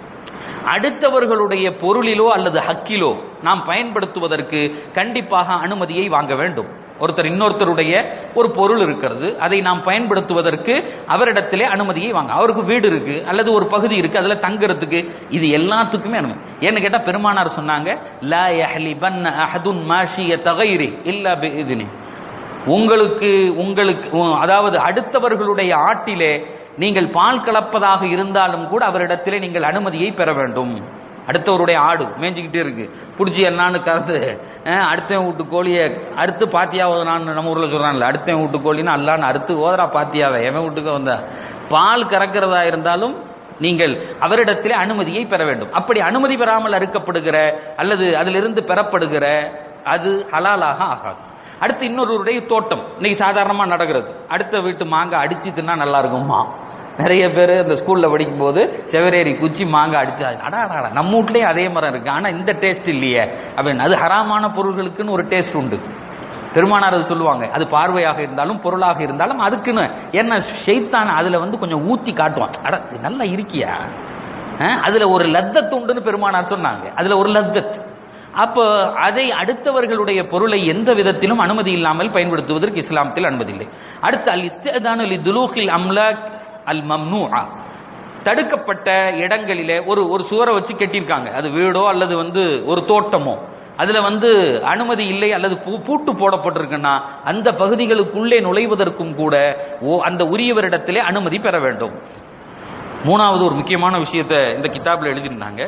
அடுத்தவர்களுடைய பொருளிலோ அல்லது ஹக்கிலோ நாம் பயன்படுத்துவதற்கு கண்டிப்பாக அனுமதியை வாங்க வேண்டும் ஒருத்தர் இன்னொருத்தருடைய ஒரு பொருள் இருக்கிறது அதை நாம் பயன்படுத்துவதற்கு அவரிடத்திலே அனுமதியை வாங்க அவருக்கு வீடு இருக்கு அல்லது ஒரு பகுதி இருக்கு அதுல தங்குறதுக்கு இது எல்லாத்துக்குமே அனுமதி ஏன்னு கேட்டா பெருமானார் சொன்னாங்க லா யஹ்லிபன்ன அஹதுன் மாஷிய தகைரி இல்லா பிஇذنه உங்களுக்கு உங்களுக்கு உ- அதாவது அடுத்தவர்களுடைய ஆட்டிலே நீங்கள் பால் கலப்பதாக இருந்தாலும் கூட அவரிடத்திலே நீங்கள் அனுமதியை பெற வேண்டும் அடுத்தவருடைய ஆடு மேய்ஞ்சிக்கிட்டே இருக்கு பிடிச்சி என்னான்னு கறந்து அஹ், அடுத்தவன் வீட்டு கோழியை அறுத்து பாத்தியா நான் நம்ம ஊர்ல சொல்றான்ல அடுத்தவன் வீட்டு கோழின்னு அல்லான்னு அறுத்து ஓதரா பாத்தியாவை எவன் வீட்டுக்கு வந்தா பால் கறக்கிறதா இருந்தாலும் நீங்கள் அவரிடத்திலே அனுமதியை பெற வேண்டும் அப்படி அனுமதி பெறாமல் அறுக்கப்படுகிற அல்லது அதிலிருந்து பெறப்படுகிற அது ஹலாலாக ஆகாது அடுத்து இன்னொருவருடைய தோட்டம் இன்னைக்கு சாதாரணமா நடக்கிறது அடுத்த வீட்டு மாங்காய் அடிச்சு தின்னா நல்லா இருக்குமா நிறைய பேர் இந்த ஸ்கூல்ல படிக்கும் போது செவரேறி குச்சி மாங்காய் அடிச்சா அடா அடா, அடா, நம்ம வீட்லயும் அதே மரம் இருக்கு ஆனா இந்த டேஸ்ட் இல்லையே அப்படின்னு அது ஹராமான பொருள்களுக்குன்னு ஒரு டேஸ்ட் உண்டு பெருமானார் அது சொல்லுவாங்க அது பார்வையாக இருந்தாலும் பொருளாக இருந்தாலும் அதுக்குன்னு என்ன ஷைத்தான் அதுல வந்து கொஞ்சம் ஊத்தி காட்டுவான் அட இது நல்லா இருக்கியா அஹ், அதுல ஒரு லத்தத் உண்டுன்னு பெருமானார் சொன்னாங்க அதுல ஒரு லத்தத் அப்போ அதை அடுத்தவர்களுடைய பொருளை எந்த விதத்திலும் அனுமதி இல்லாமல் பயன்படுத்துவதற்கு இஸ்லாமத்தில் அனுமதி இல்லை அடுத்து அல் இஸ்தானு லி துலூகில் அம்லாக் அல் மம்னூஆ தடுக்கப்பட்ட இடங்களிலே ஒரு ஒரு சுவரை வச்சு கட்டியிருக்காங்க அது வீடோ அல்லது வந்து ஒரு தோட்டமோ அதுல வந்து அனுமதி இல்லை அல்லது பூ- பூட்டு போடப்பட்டிருக்குன்னா அந்த பகுதிகளுக்குள்ளே நுழைவதற்கும் கூட ஓ அந்த உரியவரிடத்திலே அனுமதி பெற வேண்டும் மூணாவது ஒரு முக்கியமான விஷயத்தை இந்த கிதாபில் எழுதியிருந்தாங்க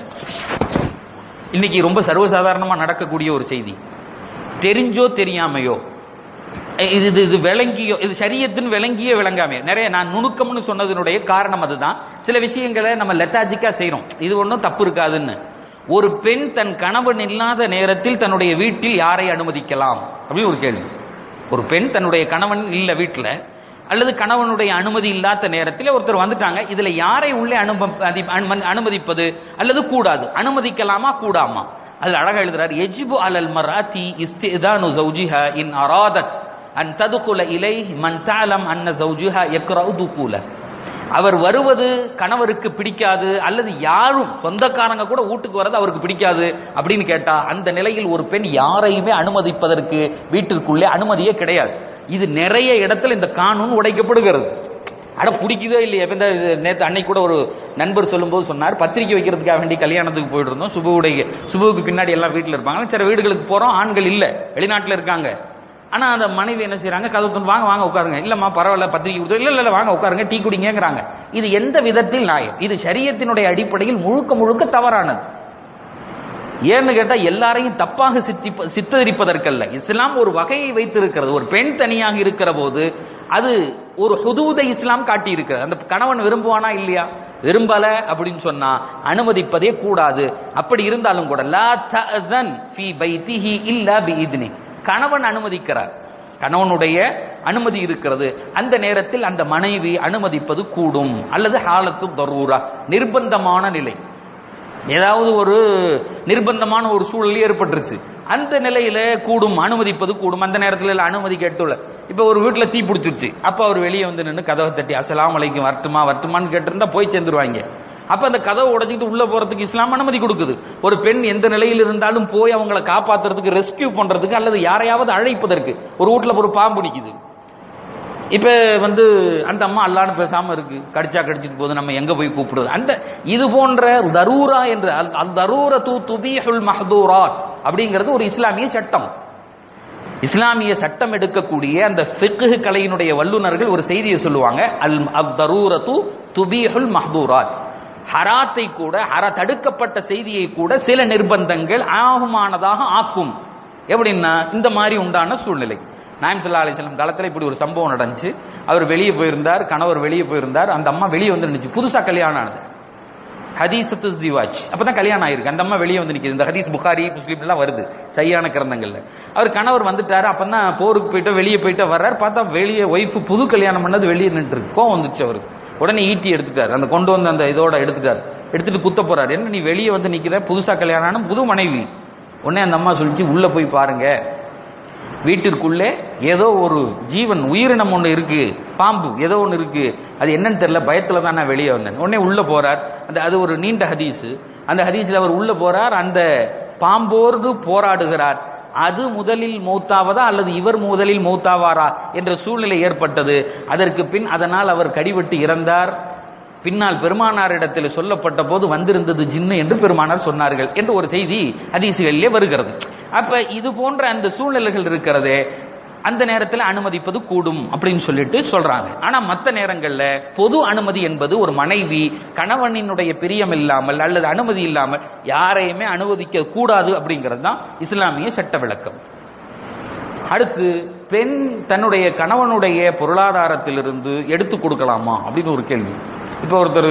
இன்னைக்கு ரொம்ப சர்வசாதாரணமா நடக்கக்கூடிய ஒரு செய்தி தெரிஞ்சோ தெரியாமையோ எ- இது இது இது விளங்கியோ இது சரியத்தின் விளங்கிய விளங்காமையோ நிறைய நான் நுணுக்கம்னு சொன்னதனுடைய காரணம் அதுதான் சில விஷயங்களை நம்ம லெத்தாஜிக்கா செய்றோம் இது ஒன்றும் தப்பு இருக்காதுன்னு ஒரு பெண் தன் கணவன் இல்லாத நேரத்தில் தன்னுடைய வீட்டில் யாரை அனுமதிக்கலாம் அப்படின்னு ஒரு கேள்வி ஒரு பெண் தன்னுடைய கணவன் இல்ல வீட்டில் அல்லது கணவனுடைய அனுமதி இல்லாத நேரத்தில் ஒருத்தர் வந்துட்டாங்க இதுல யாரை உள்ளே அனுமதி அனும- அனுமதிப்பது அல்லது கூடாது அனுமதிக்கலாமா கூடாமா அது அழகா எழுதுறார் எஜிபு அலல் மராத்தி இஸ்திதானு ஜௌஜிஹா இன் அராதத் அன் ததுகுல இலை மன் தாலம் அன்ன ஜௌஜிஹா யக்ரவு துகூல அவர் வருவது கணவருக்கு பிடிக்காது அல்லது யாரும் சொந்தக்காரங்க கூட வீட்டுக்கு வரது அவருக்கு பிடிக்காது அப்படின்னு கேட்டா அந்த நிலையில் ஒரு பெண் யாரையுமே அனுமதிப்பதற்கு வீட்டிற்குள்ளே அனுமதியே கிடையாது இது நிறைய இடத்துல இந்த கானூன் உடைக்கப்படுகிறது அட பிடிக்குதோ இல்லையா இப்ப இந்த நேற்று அன்னைக்கு கூட ஒரு நண்பர் சொல்லும்போது சொன்னார் பத்திரிக்கை வைக்கிறதுக்காக வேண்டி கல்யாணத்துக்கு போயிட்டு இருந்தோம் சுபுவுடைய சுபுவுக்கு பின்னாடி எல்லாம் வீட்டில் இருப்பாங்க சில வீடுகளுக்கு போறோம் ஆண்கள் இல்ல வெளிநாட்டில் இருக்காங்க ஆனா அந்த மனைவி என்ன செய்றாங்க கதவு திறந்து, வாங்க வாங்க உட்காருங்க இல்லம்மா பரவாயில்ல பத்திரிக்கை கொடுத்து இல்ல இல்ல வாங்க உட்காருங்க டீ குடிங்கிறாங்க இது எந்த விதத்தில் நியாயம் இது சரியத்தினுடைய அடிப்படையில் முழுக்க முழுக்க தவறானது ஏன்னு கேட்டா எல்லாரையும் தப்பாக சித்தி சித்தரிப்பதற்கல்ல இஸ்லாம் ஒரு வகையை வைத்திருக்கிறது ஒரு பெண் தனியாக இருக்கிற போது அது ஒரு ஹுதூதை இஸ்லாம் காட்டி இருக்கிறது அந்த கணவன் விரும்புவானா இல்லையா விரும்பல அப்படின்னு சொன்னா அனுமதிப்பதே கூடாது அப்படி இருந்தாலும் கூட லா தஅதன் ஃபீ பைத்திஹி இல்லா பிஇத்னி கணவன் அனுமதிக்கிறார் கணவனுடைய அனுமதி இருக்கிறது அந்த நேரத்தில் அந்த மனைவி அனுமதிப்பது கூடும் அல்லது ஹாலத்து தரூரா நிர்பந்தமான நிலை ஏதாவது ஒரு நிர்பந்தமான ஒரு சூழல் ஏற்பட்டுருச்சு அந்த நிலையில கூடும் அனுமதிப்பது கூடும் அந்த நேரத்தில் அனுமதி கேட்டுள்ள இப்ப ஒரு வீட்டுல தீ பிடிச்சிருச்சு அப்ப அவர் வெளியே வந்து நின்று கதவை தட்டி அஸ்ஸலாமு அலைக்கும் வரட்டுமா வரட்டுமான்னு கேட்டிருந்தா போய் சேர்ந்துருவாங்க அப்ப அந்த கதவை உடைச்சிட்டு உள்ள போறதுக்கு இஸ்லாம் அனுமதி கொடுக்குது ஒரு பெண் எந்த நிலையில் இருந்தாலும் போய் அவங்கள காப்பாத்துறதுக்கு ரெஸ்கியூ பண்றதுக்கு அல்லது யாரையாவது அழைப்பதற்கு ஒரு வீட்டுல ஒரு பாம்பு நிக்குது இப்ப வந்து அந்த அம்மா அல்லான்னு பேசாம இருக்கு கடிச்சா கடிச்சிட்டு போது நம்ம எங்க போய் கூப்பிடுறது அந்த இது போன்ற தரூரா என்று அல் தரூர தூ துபீஹுல் மஹதூராத் அப்படிங்கிறது ஒரு இஸ்லாமிய சட்டம் இஸ்லாமிய சட்டம் எடுக்கக்கூடிய அந்த ஃபிக்ஹ் கலையினுடைய வல்லுநர்கள் ஒரு செய்தியை சொல்லுவாங்க அல் அத் தரூரத்து துபீஹுல் மஹதூராத் ஹராத்தை கூட ஹர தடுக்கப்பட்ட செய்தியை கூட சில நிர்பந்தங்கள் ஆகுமானதாக ஆக்கும் எப்படின்னா இந்த மாதிரி உண்டான சூழ்நிலை நாயம் சல்லா அலிஸ்லாம் காலத்துல இப்படி ஒரு சம்பவம் நடந்துச்சு அவர் வெளியே போயிருந்தார் கணவர் வெளியே போயிருந்தார் அந்த அம்மா வெளியே வந்து நின்னுச்சு புதுசா கல்யாணம் ஆனது ஹதீசத்து ஜிவாஜ் அப்பதான் கல்யாணம் ஆயிருக்கு அந்த அம்மா வெளியே வந்து நிக்குது இந்த ஹதீஸ் புகாரி முஸ்லீம் எல்லாம் வருது சரியான கிரந்தங்கள்ல அவர் கணவர் வந்துட்டாரு அப்பதான் போருக்கு போயிட்டு வெளியே போயிட்டு வர்றாரு பார்த்தா வெளியே ஒய்ஃப் புது கல்யாணம் பண்ணது வெளியே நின்று இருக்கு கோவம் வந்துச்சு அவருக்கு உடனே ஈட்டி எடுத்துட்டாரு அந்த கொண்டு வந்து அந்த இதோட எடுத்துட்டாரு எடுத்துட்டு குத்த போறாரு என்ன நீ வெளியே வந்து நிக்கிற புதுசா கல்யாணம் ஆன புது மனைவி உடனே அந்த அம்மா சொல்லிச்சு உள்ள போய் பாருங்க வீட்டிற்குள்ளே ஏதோ ஒரு ஜீவன் உயிரினம் ஒன்று இருக்கு பாம்பு ஏதோ ஒன்று இருக்கு அது என்னன்னு தெரியல பயத்துல தான் நான் வெளியே வந்தேன் உடனே உள்ள போறார் அந்த அது ஒரு நீண்ட ஹதீஸ் அந்த ஹதீஸ்ல அவர் உள்ள போறார் அந்த பாம்போடு போராடுகிறார் அது முதலில் மௌத்தாவதா அல்லது இவர் முதலில் மௌத்தாவாரா என்ற சூழ்நிலை ஏற்பட்டது அதற்கு பின் அதனால் அவர் கடிபட்டு இறந்தார் பின்னால் பெருமானாரிடத்தில் சொல்லப்பட்ட போது வந்திருந்தது ஜின்னு என்று பெருமானார் சொன்னார்கள் என்று ஒரு செய்தி ஹதீசுகளிலே வருகிறது அப்ப இது போன்ற அந்த சூழ்நிலைகள் இருக்கிறதே அந்த நேரத்தில் அனுமதிப்பது கூடும் அப்படின்னு சொல்லிட்டு சொல்றாங்க ஆனா மற்ற நேரங்கள்ல பொது அனுமதி என்பது ஒரு மனைவி கணவனினுடைய பிரியம் இல்லாமல் அல்லது அனுமதி இல்லாமல் யாரையுமே அனுமதிக்க கூடாது அப்படிங்கிறது தான் இஸ்லாமிய சட்ட விளக்கம் அடுத்து பெண் தன்னுடைய கணவனுடைய பொருளாதாரத்திலிருந்து எடுத்து கொடுக்கலாமா அப்படின்னு ஒரு கேள்வி இப்போ ஒருத்தர்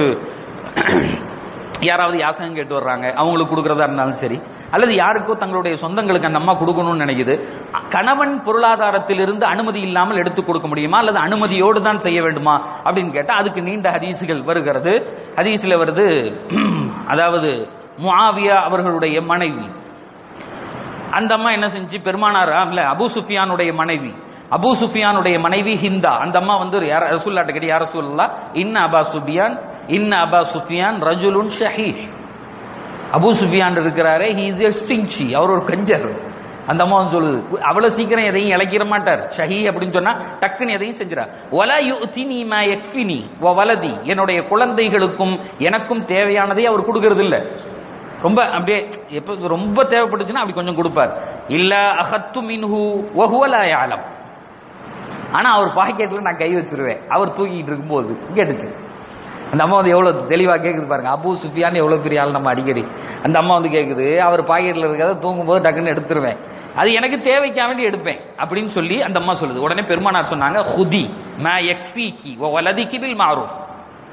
யாராவது யாசகம் கேட்டு வர்றாங்க அவங்களுக்கு கொடுக்கறதா இருந்தாலும் சரி அல்லது யாருக்கோ தங்களுடைய சொந்தங்களுக்கு அந்த அம்மா கொடுக்கணும்னு நினைக்குது கணவன் பொருளாதாரத்திலிருந்து அனுமதி இல்லாமல் எடுத்து கொடுக்க முடியுமா அல்லது அனுமதியோடு தான் செய்ய வேண்டுமா அப்படின்னு கேட்டா அதுக்கு நீண்ட ஹதீசுகள் வருகிறது ஹதீஸ்ல வருது அதாவது முஆவியா அவர்களுடைய மனைவி அந்த அம்மா என்ன செஞ்சு பெருமானார் இல்ல அபு சுஃபியானுடைய மனைவி அபு சுஃபியானுடைய மனைவி ஹிந்தா அந்த அம்மா வந்து ஒரு யார ரசூல்லாட்ட கேட்டு யார சொல்லலாம் இன்ன அபா சுபியான் இன்ன அபா சுஃபியான் ரஜுலுன் ஷஹீஹ் அபு சுஃபியான் இருக்கிறாரே ஹி இஸ் எஸ்டிங்ஷி அவர் ஒரு கஞ்சர் அந்த அம்மா வந்து சொல்லுது அவ்வளவு சீக்கிரம் எதையும் இழக்கிற மாட்டார் ஷஹி அப்படின்னு சொன்னா டக்குன்னு எதையும் செஞ்சிடார் ஒலா யுத்தினி மா யக்ஃபினி வ வலதி என்னுடைய குழந்தைகளுக்கும் எனக்கும் தேவையானதை அவர் கொடுக்கறது இல்ல ரொம்ப அப்படியே எப்ப ரொம்ப தேவைப்பட்டுச்சுன்னா அப்படி கொஞ்சம் கொடுப்பார் இல்ல அகத்து மின்ஹு வஹுவலா யாலம் ஆனா அவர் பாக்கெட்ல நான் கை வச்சிருவேன் அவர் தூக்கிட்டு இருக்கும்போது கேட்டுச்சு அந்த அம்மா வந்து எவ்வளவு தெளிவா கேக்குது பாருங்க அபு சுஃபியான் எவ்வளவு பெரிய ஆள் நம்ம அடிக்கடி அந்த அம்மா வந்து கேக்குது அவர் பாக்கெட்ல இருக்கிறத தூங்கும்போது டக்குன்னு எடுத்துருவேன் அது எனக்கு தேவைக்கா வேண்டி எடுப்பேன் அப்படின்னு சொல்லி அந்த அம்மா சொல்லுது உடனே பெருமானார் சொன்னாங்க ஹுதி மா யக்ஃபீகி வ வலதிகி பில் மாரூஃப்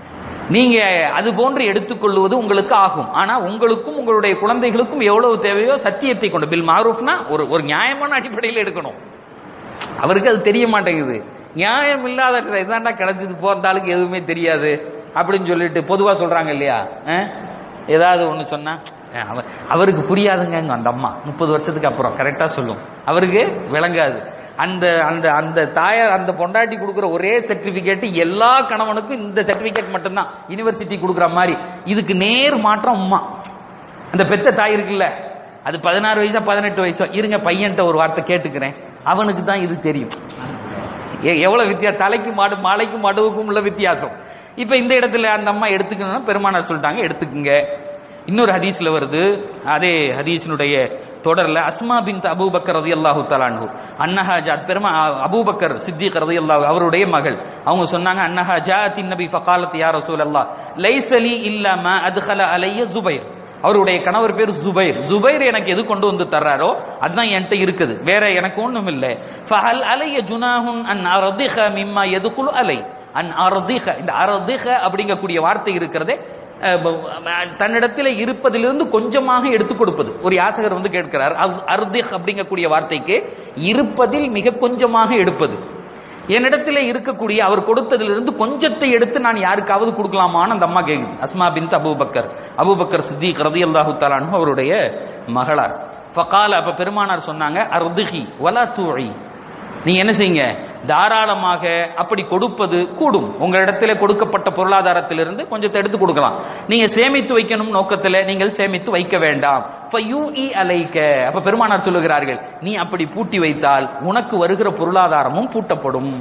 நீங்க அது போன்று எடுத்துக்கொள்வது உங்களுக்கு ஆகும் ஆனா உங்களுக்கும் உங்களுடைய குழந்தைகளுக்கும் எவ்வளவு தேவையோ சத்தியத்தை கொண்டு பில் மாரூஃப்னா ஒரு ஒரு நியாயமான அடிப்படையில் எடுக்கணும் அவருக்கு அது தெரிய மாட்டேங்குது நியாயம் இல்லாத இதாண்டா கிடைச்சது போறதாளுக்கு எதுவுமே தெரியாது அப்படின்னு சொல்லிட்டு பொதுவா சொல்றாங்க இல்லையா அஹ்? ஏதாவது ஒண்ணு சொன்னா அஹ், அவர் அவருக்கு புரியாதுங்க அந்த அம்மா முப்பது வருஷத்துக்கு அப்புறம் கரெக்டா சொல்லும் அவருக்கு விளங்காது அந்த அந்த அந்த தாயார் அந்த பொண்டாட்டி கொடுக்குற ஒரே சர்டிபிகேட் எல்லா கணவனுக்கும் இந்த சர்டிபிகேட் மட்டும்தான் யூனிவர்சிட்டி கொடுக்குற மாதிரி இதுக்கு நேர் மாற்றம் அம்மா அந்த பெத்த தாய் இருக்குல்ல அது பதினாறு வயசா பதினெட்டு வயசோ இருங்க பையன்ட்ட ஒரு வார்த்தை கேட்டுக்கிறேன் அவனுக்கு தான் இது தெரியும் எ- எவ்வளவு வித்தியாசம் தலைக்கு மாடு மாலைக்கும் மடுவுக்கும் உள்ள வித்தியாசம் இப்ப இந்த இடத்துல அந்த அம்மா எடுத்துக்கணும்னா பெருமானார் சொல்லிட்டாங்க எடுத்துக்குங்க இன்னொரு ஹதீஸ்ல வருது அதே ஹதீஸினுடைய தொடர்ல அஸ்மா பின் அபூபக்கர் ரதி அல்லாஹு தலான்ஹு அன்னஹா ஜாத் பெருமா அபூபக்கர் சித்திக் ரதி அல்லாஹ் அவருடைய மகள் அவங்க சொன்னாங்க அன்னஹா ஜாத்தின் நபி ஃபகாலத் யா ரசூல் அல்லாஹ் லைசலி இல்லாம அதுஹல அலைய ஜுபைர் அவருடைய கணவர் பேர் ஜுபைர் ஜுபைர் எனக்கு எது கொண்டு வந்து தர்றாரோ அதுதான் என்கிட்ட இருக்குது வேற எனக்கு ஒண்ணும் இல்லை ஃபஹல் அலைய ஜுனாஹுன் அன் அரதிஹ மிம்மா எதுகுல் அலை அன் அரதிஹ இந்த அரதிஹ அப்படிங்கக்கூடிய வார்த்தை இருக்கிறதே அஹ், ப- தன்னிடத்தில் இருப்பதிலிருந்து கொஞ்சமாக எடுத்து கொடுப்பது ஒரு யாசகர் வந்து கேட்கிறார் அர்- அர்திஹ் அப்படிங்கக்கூடிய வார்த்தைக்கு இருப்பதில் மிக கொஞ்சமாக எடுப்பது என்னிடத்தில் இருக்கக்கூடிய அவர் கொடுத்ததிலிருந்து கொஞ்சத்தை எடுத்து நான் யாருக்காவது கொடுக்கலாமான்னு அந்த அம்மா கேக்குது Asma bin Abu Bakr Abu Bakr Siddiq ரதியல்லாஹு தலான்ஹு அவருடைய மகளார் ஃபகால அப்ப பெருமானார் சொன்னாங்க அர்திஹி வலா தூழி நீங்க என்ன செய்யுங்க தாராளமாக அப்படி கொடுப்பது கூடும் உங்களிடத்தில் கொடுக்கப்பட்ட பொருளாதாரத்திலிருந்து கொஞ்சத்தை எடுத்து கொடுக்கலாம் நீங்க சேமித்து வைக்கணும் நோக்கத்தில் நீங்கள் சேமித்து வைக்க வேண்டாம் ஃபயூஇ அலைக்க அப்ப பெருமானார் சொல்லுகிறார்கள் நீ அப்படி பூட்டி வைத்தால் உனக்கு வருகிற பொருளாதாரமும் பூட்டப்படும்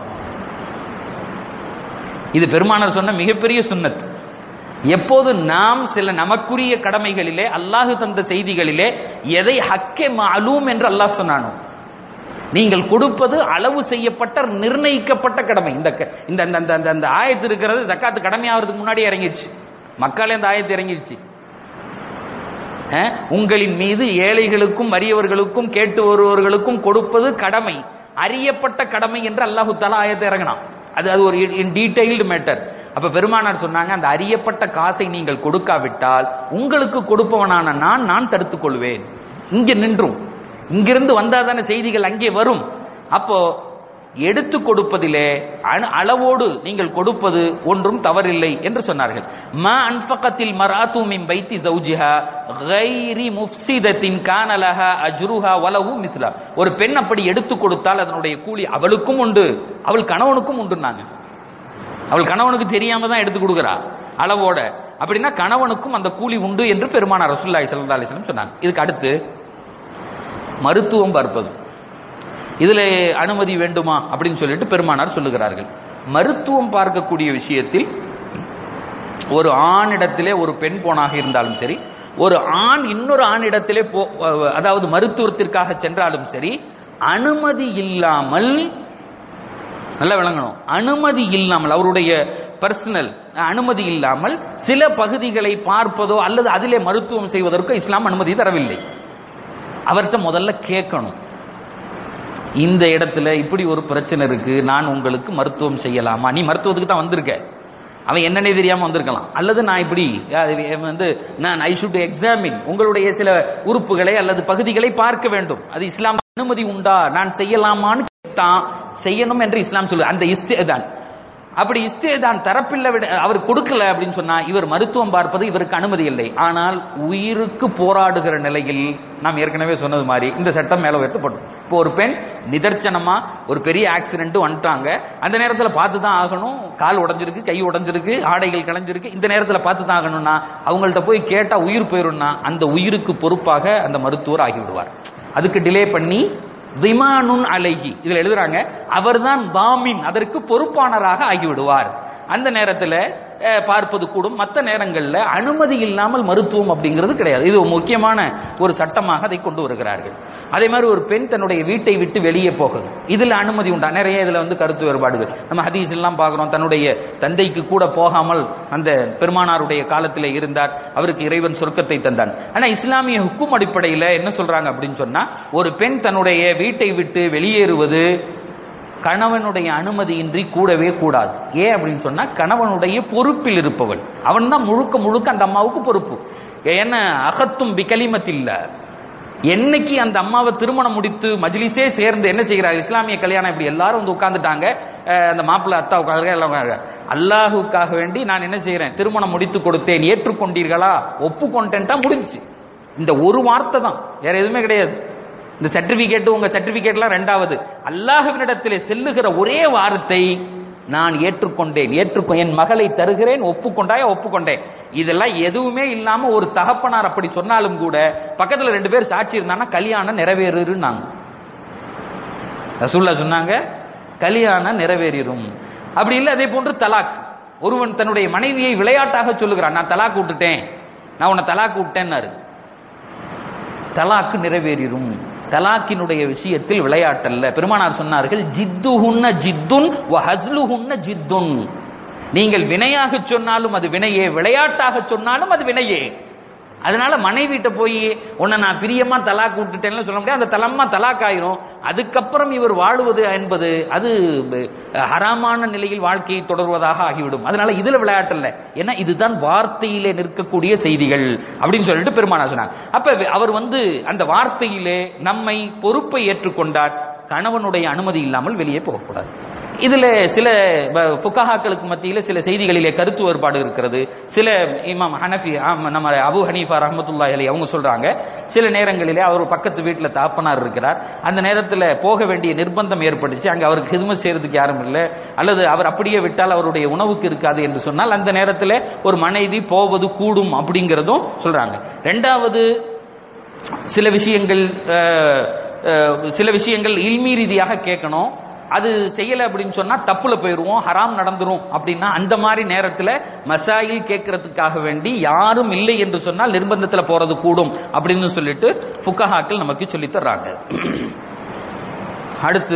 இது பெருமானார் சொன்ன மிகப்பெரிய சுன்னத் எப்போது நாம் சில நமக்குரிய கடமைகளிலே அல்லாஹு தந்த செய்திகளிலே எதை ஹக்கே மாலூம் என்று அல்லாஹ் சொன்னானோ நீங்கள் கொடுப்பது அளவு செய்யப்பட்ட நிர்ணயிக்கப்பட்ட கடமை இந்த க- இந்த இந்த- இந்த- இந்த- இந்த ஆயத்து இருக்கிறது ஜக்காத்து கடமையாகிறதுக்கு முன்னாடி இறங்கிடுச்சு மக்களே அந்த ஆயத்து இறங்கிடுச்சு அஹ், உங்களின் மீது ஏழைகளுக்கும் வறியவர்களுக்கும் கேட்டு வருபவர்களுக்கும் கொடுப்பது கடமை அறியப்பட்ட கடமை என்று அல்லாஹு தலா ஆயத்தை இறங்கினான் அது அது ஒரு டீடைல்டு மேட்டர் அப்ப பெருமானார் சொன்னாங்க அந்த அறியப்பட்ட காசை நீங்கள் கொடுக்காவிட்டால் உங்களுக்கு கொடுப்பவனான நான் நான் தடுத்துக் கொள்வேன் இங்க நின்றும் இங்கிருந்து வந்தால் தானே செய்திகள் அங்கே வரும் அப்போ எடுத்து கொடுப்பதிலே அணு- அளவோடு நீங்கள் கொடுப்பது ஒன்றும் தவறில்லை என்று சொன்னார்கள் ம அன்ஃபகத்தில் மராத்து மின் பைத்தி ஜௌஜிஹா கைரி முஃப்சிதத்தின் கானலஹா அஜ்ருஹா வலவு மித்லா ஒரு பெண் அப்படி எடுத்து கொடுத்தால் அதனுடைய கூலி அவளுக்கும் உண்டு அவள் கணவனுக்கும் உண்டுன்னாங்க அவள் கணவனுக்கு தெரியாம தான் எடுத்து கொடுக்குறா அளவோட அப்படின்னா கணவனுக்கும் அந்த கூலி உண்டு என்று பெருமானார் ரசூலுல்லாஹி ஸல்லல்லாஹு அலைஹி வஸல்லம் சொன்னாங்க இதுக்கு அடுத்து மருத்துவம் பார்ப்பது இதுல அனுமதி வேண்டுமா அப்படின்னு சொல்லிட்டு பெருமானார் சொல்லுகிறார்கள் மருத்துவம் பார்க்கக்கூடிய விஷயத்தில் ஒரு ஆணிடத்திலே ஒரு பெண் போனாக இருந்தாலும் சரி ஒரு ஆண் இன்னொரு ஆணிடத்திலே போ அதாவது மருத்துவத்திற்காக சென்றாலும் சரி அனுமதி இல்லாமல் நல்லா விளங்கணும் அனுமதி இல்லாமல் அவருடைய பர்சனல் அனுமதி இல்லாமல் சில பகுதிகளை பார்ப்பதோ அல்லது அதிலே மருத்துவம் செய்வதற்கோ இஸ்லாம் அனுமதி தரவில்லை அவர்கிட்ட முதல்ல கேட்கணும் இந்த இடத்துல இப்படி ஒரு பிரச்சனை இருக்கு நான் உங்களுக்கு மருத்துவம் செய்யலாமா நீ மருத்துவத்துக்கு தான் வந்திருக்க அவன் என்னன்னே தெரியாம வந்திருக்கலாம் அல்லது நான் இப்படி அது வந்து நான் ஐ ஷுட் எக்ஸாமின் உங்களுடைய சில உறுப்புகளை அல்லது பகுதிகளை பார்க்க வேண்டும் அது இஸ்லாம் அனுமதி உண்டா நான் செய்யலாமான்னு தான் செய்யணும் என்று இஸ்லாம் சொல்லு அந்த இஸ்தேதான் அப்படி இஸ்தேதான் தரப்பில்லை விட அவர் கொடுக்கல அப்படின்னு சொன்னா இவர் மருத்துவம் பார்ப்பது இவருக்கு அனுமதி இல்லை ஆனால் உயிருக்கு போராடுகிற நிலையில் நாம் ஏற்கனவே சொன்னது மாதிரி இந்த சட்டம் மேல உயர்த்தப்படும் இப்போ ஒரு பெண் நிதர்சனமா ஒரு பெரிய ஆக்சிடென்ட் வந்துட்டாங்க அந்த நேரத்தில் பார்த்து தான் ஆகணும் கால் உடைஞ்சிருக்கு கை உடைஞ்சிருக்கு ஆடைகள் களைஞ்சிருக்கு இந்த நேரத்தில் பார்த்து தான் ஆகணும்னா அவங்கள்ட்ட போய் கேட்டா உயிர் போயிரும்னா அந்த உயிருக்கு பொறுப்பாக அந்த மருத்துவர் ஆகிவிடுவார் அதுக்கு டிலே பண்ணி திமானுன் அலைகி இதுல எழுதுறாங்க அவர்தான் தாமின் அதற்கு பொறுப்பானராக ஆகிவிடுவார் அந்த நேரத்தில் பார்ப்பது கூடும் மற்ற நேரங்களில் அனுமதி இல்லாமல் மருத்துவம் அப்படிங்கிறது கிடையாது இது ஒரு முக்கியமான ஒரு சட்டமாக அதை கொண்டு வருகிறார்கள் அதே மாதிரி ஒரு பெண் தன்னுடைய வீட்டை விட்டு வெளியே போகுது இதுல அனுமதி உண்டா நிறைய இதுல வந்து கருத்து வேறுபாடுகள் நம்ம ஹதீஸ் எல்லாம் பார்க்கிறோம் தன்னுடைய தந்தைக்கு கூட போகாமல் அந்த பெருமானாருடைய காலத்தில் இருந்தார் அவருக்கு இறைவன் சொர்க்கத்தை தந்தான் ஆனா இஸ்லாமிய ஹுக்கும் அடிப்படையில் என்ன சொல்றாங்க அப்படின்னு சொன்னா ஒரு பெண் தன்னுடைய வீட்டை விட்டு வெளியேறுவது கணவனுடைய அனுமதியின்றி கூடவே கூடாது ஏன் அப்படின்னு சொன்னா கணவனுடைய பொறுப்பில் இருப்பவள் அவன் தான் முழுக்க முழுக்க அந்த அம்மாவுக்கு பொறுப்பு ஏன்னா அகத்தும் பிகலிமத்தில்ல என்னைக்கு அந்த அம்மாவை திருமணம் முடித்து மஜ்லிஸே சேர்ந்து என்ன செய்கிறார் இஸ்லாமிய கல்யாணம் இப்படி எல்லாரும் வந்து உட்கார்ந்துட்டாங்க அஹ் அந்த மாப்பிள்ளை அத்தா உட்காந்து எல்லாம் உட்கார்ந்து அல்லாஹுக்காக வேண்டி நான் என்ன செய்யறேன் திருமணம் முடித்து கொடுத்தேன் ஏற்றுக்கொண்டீர்களா ஒப்புக்கொண்டேன்ட்டா முடிஞ்சு இந்த ஒரு வார்த்தை தான் வேற எதுவுமே கிடையாது இந்த சர்டிபிகேட் உங்க சர்டிபிகேட்லாம் ரெண்டாவது அல்லாஹ்வினிடத்திலே செல்லுகிற ஒரே வார்த்தை நான் ஏற்றுக்கொண்டேன் ஏற்றுக்கொ என் மகளை தருகிறேன் ஒப்புக்கொண்டாயா ஒப்புக்கொண்டேன் இதெல்லாம் எதுவுமே இல்லாம ஒரு தகப்பனார் அப்படி சொன்னாலும் கூட பக்கத்துல ரெண்டு பேர் சாட்சி இருந்தாங்கன்னா கல்யாணம் நிறைவேறுனாங்க ரசூல்லா சொன்னாங்க கல்யாணம் நிறைவேறிடும் அப்படி இல்லை அதே போன்று தலாக் ஒருவன் தன்னுடைய மனைவியை விளையாட்டாக சொல்லுகிறான் நான் தலாக் விட்டுட்டேன் நான் உன்னை தலாக் விட்டேன்னாரு தலாக்கு நிறைவேறிடும் தலாக்கினுடைய விஷயத்தில் விளையாட்டல்ல பெருமானார் சொன்னார்கள் ஜித்துஹுன்ன ஜித்துன் வ ஹஸ்லுஹுன்ன ஜித்துன் நீங்கள் வினையாக சொன்னாலும் அது வினையே விளையாட்டாக சொன்னாலும் அது வினையே அதனால மனைவிட்ட போய் உன்னை நான் பிரியமா தலாக் விட்டுட்டேன்னு சொல்ல முடியாது அந்த தலம்மா தலாக் ஆயிரும் அதுக்கப்புறம் இவர் வாழுவது என்பது அது அஹ், ஹராமான நிலையில் வாழ்க்கையை தொடர்வதாக ஆகிவிடும் அதனால இதுல விளையாட்டு இல்ல ஏன்னா இதுதான் வார்த்தையிலே நிற்கக்கூடிய செய்திகள் அப்படின்னு சொல்லிட்டு பெருமானா சொன்னாங்க அப்ப அவர் வந்து அந்த வார்த்தையிலே நம்மை பொறுப்பை ஏற்றுக்கொண்டார் கணவனுடைய அனுமதி இல்லாமல் வெளியே போகக்கூடாது இதுல சில ப- புக்கஹாக்களுக்கு மத்தியில சில செய்திகளிலே கருத்து வேறுபாடு இருக்கிறது சில இமாம் ஹனஃபி ஆம், நம்ம அபு ஹனீஃபா ரஹமத்துல்லாஹி அலைஹி அவங்க சொல்றாங்க சில நேரங்களிலே அவர் பக்கத்து வீட்டுல தாப்பனார் இருக்கிறார் அந்த நேரத்துல போக வேண்டிய நிர்பந்தம் ஏற்பட்டுச்சு அங்க அவருக்கு ஹிதுமத் செய்யறதுக்கு யாரும் இல்லை அல்லது அவர் அப்படியே விட்டால் அவருடைய உணவுக்கு இருக்காது என்று சொன்னால் அந்த நேரத்துல ஒரு மனைவி போவது கூடும் அப்படிங்கிறதும் சொல்றாங்க ரெண்டாவது சில விஷயங்கள் அஹ், அஹ், சில விஷயங்கள் இல்மி ரீதியாக கேட்கணும் அது செய்யல அப்படின்னு சொன்னா தப்புல போயிருவோம் ஹராம் நடந்துரும் அப்படின்னா அந்த மாதிரி நேரத்துல மசாயில் கேட்கறதுக்காக வேண்டி யாரும் இல்லை என்று சொன்னால் நிர்பந்தத்துல போறது கூடும் அப்படின்னு சொல்லிட்டு புக்கஹாக்கள் நமக்கு சொல்லித் தர்றாங்க அடுத்து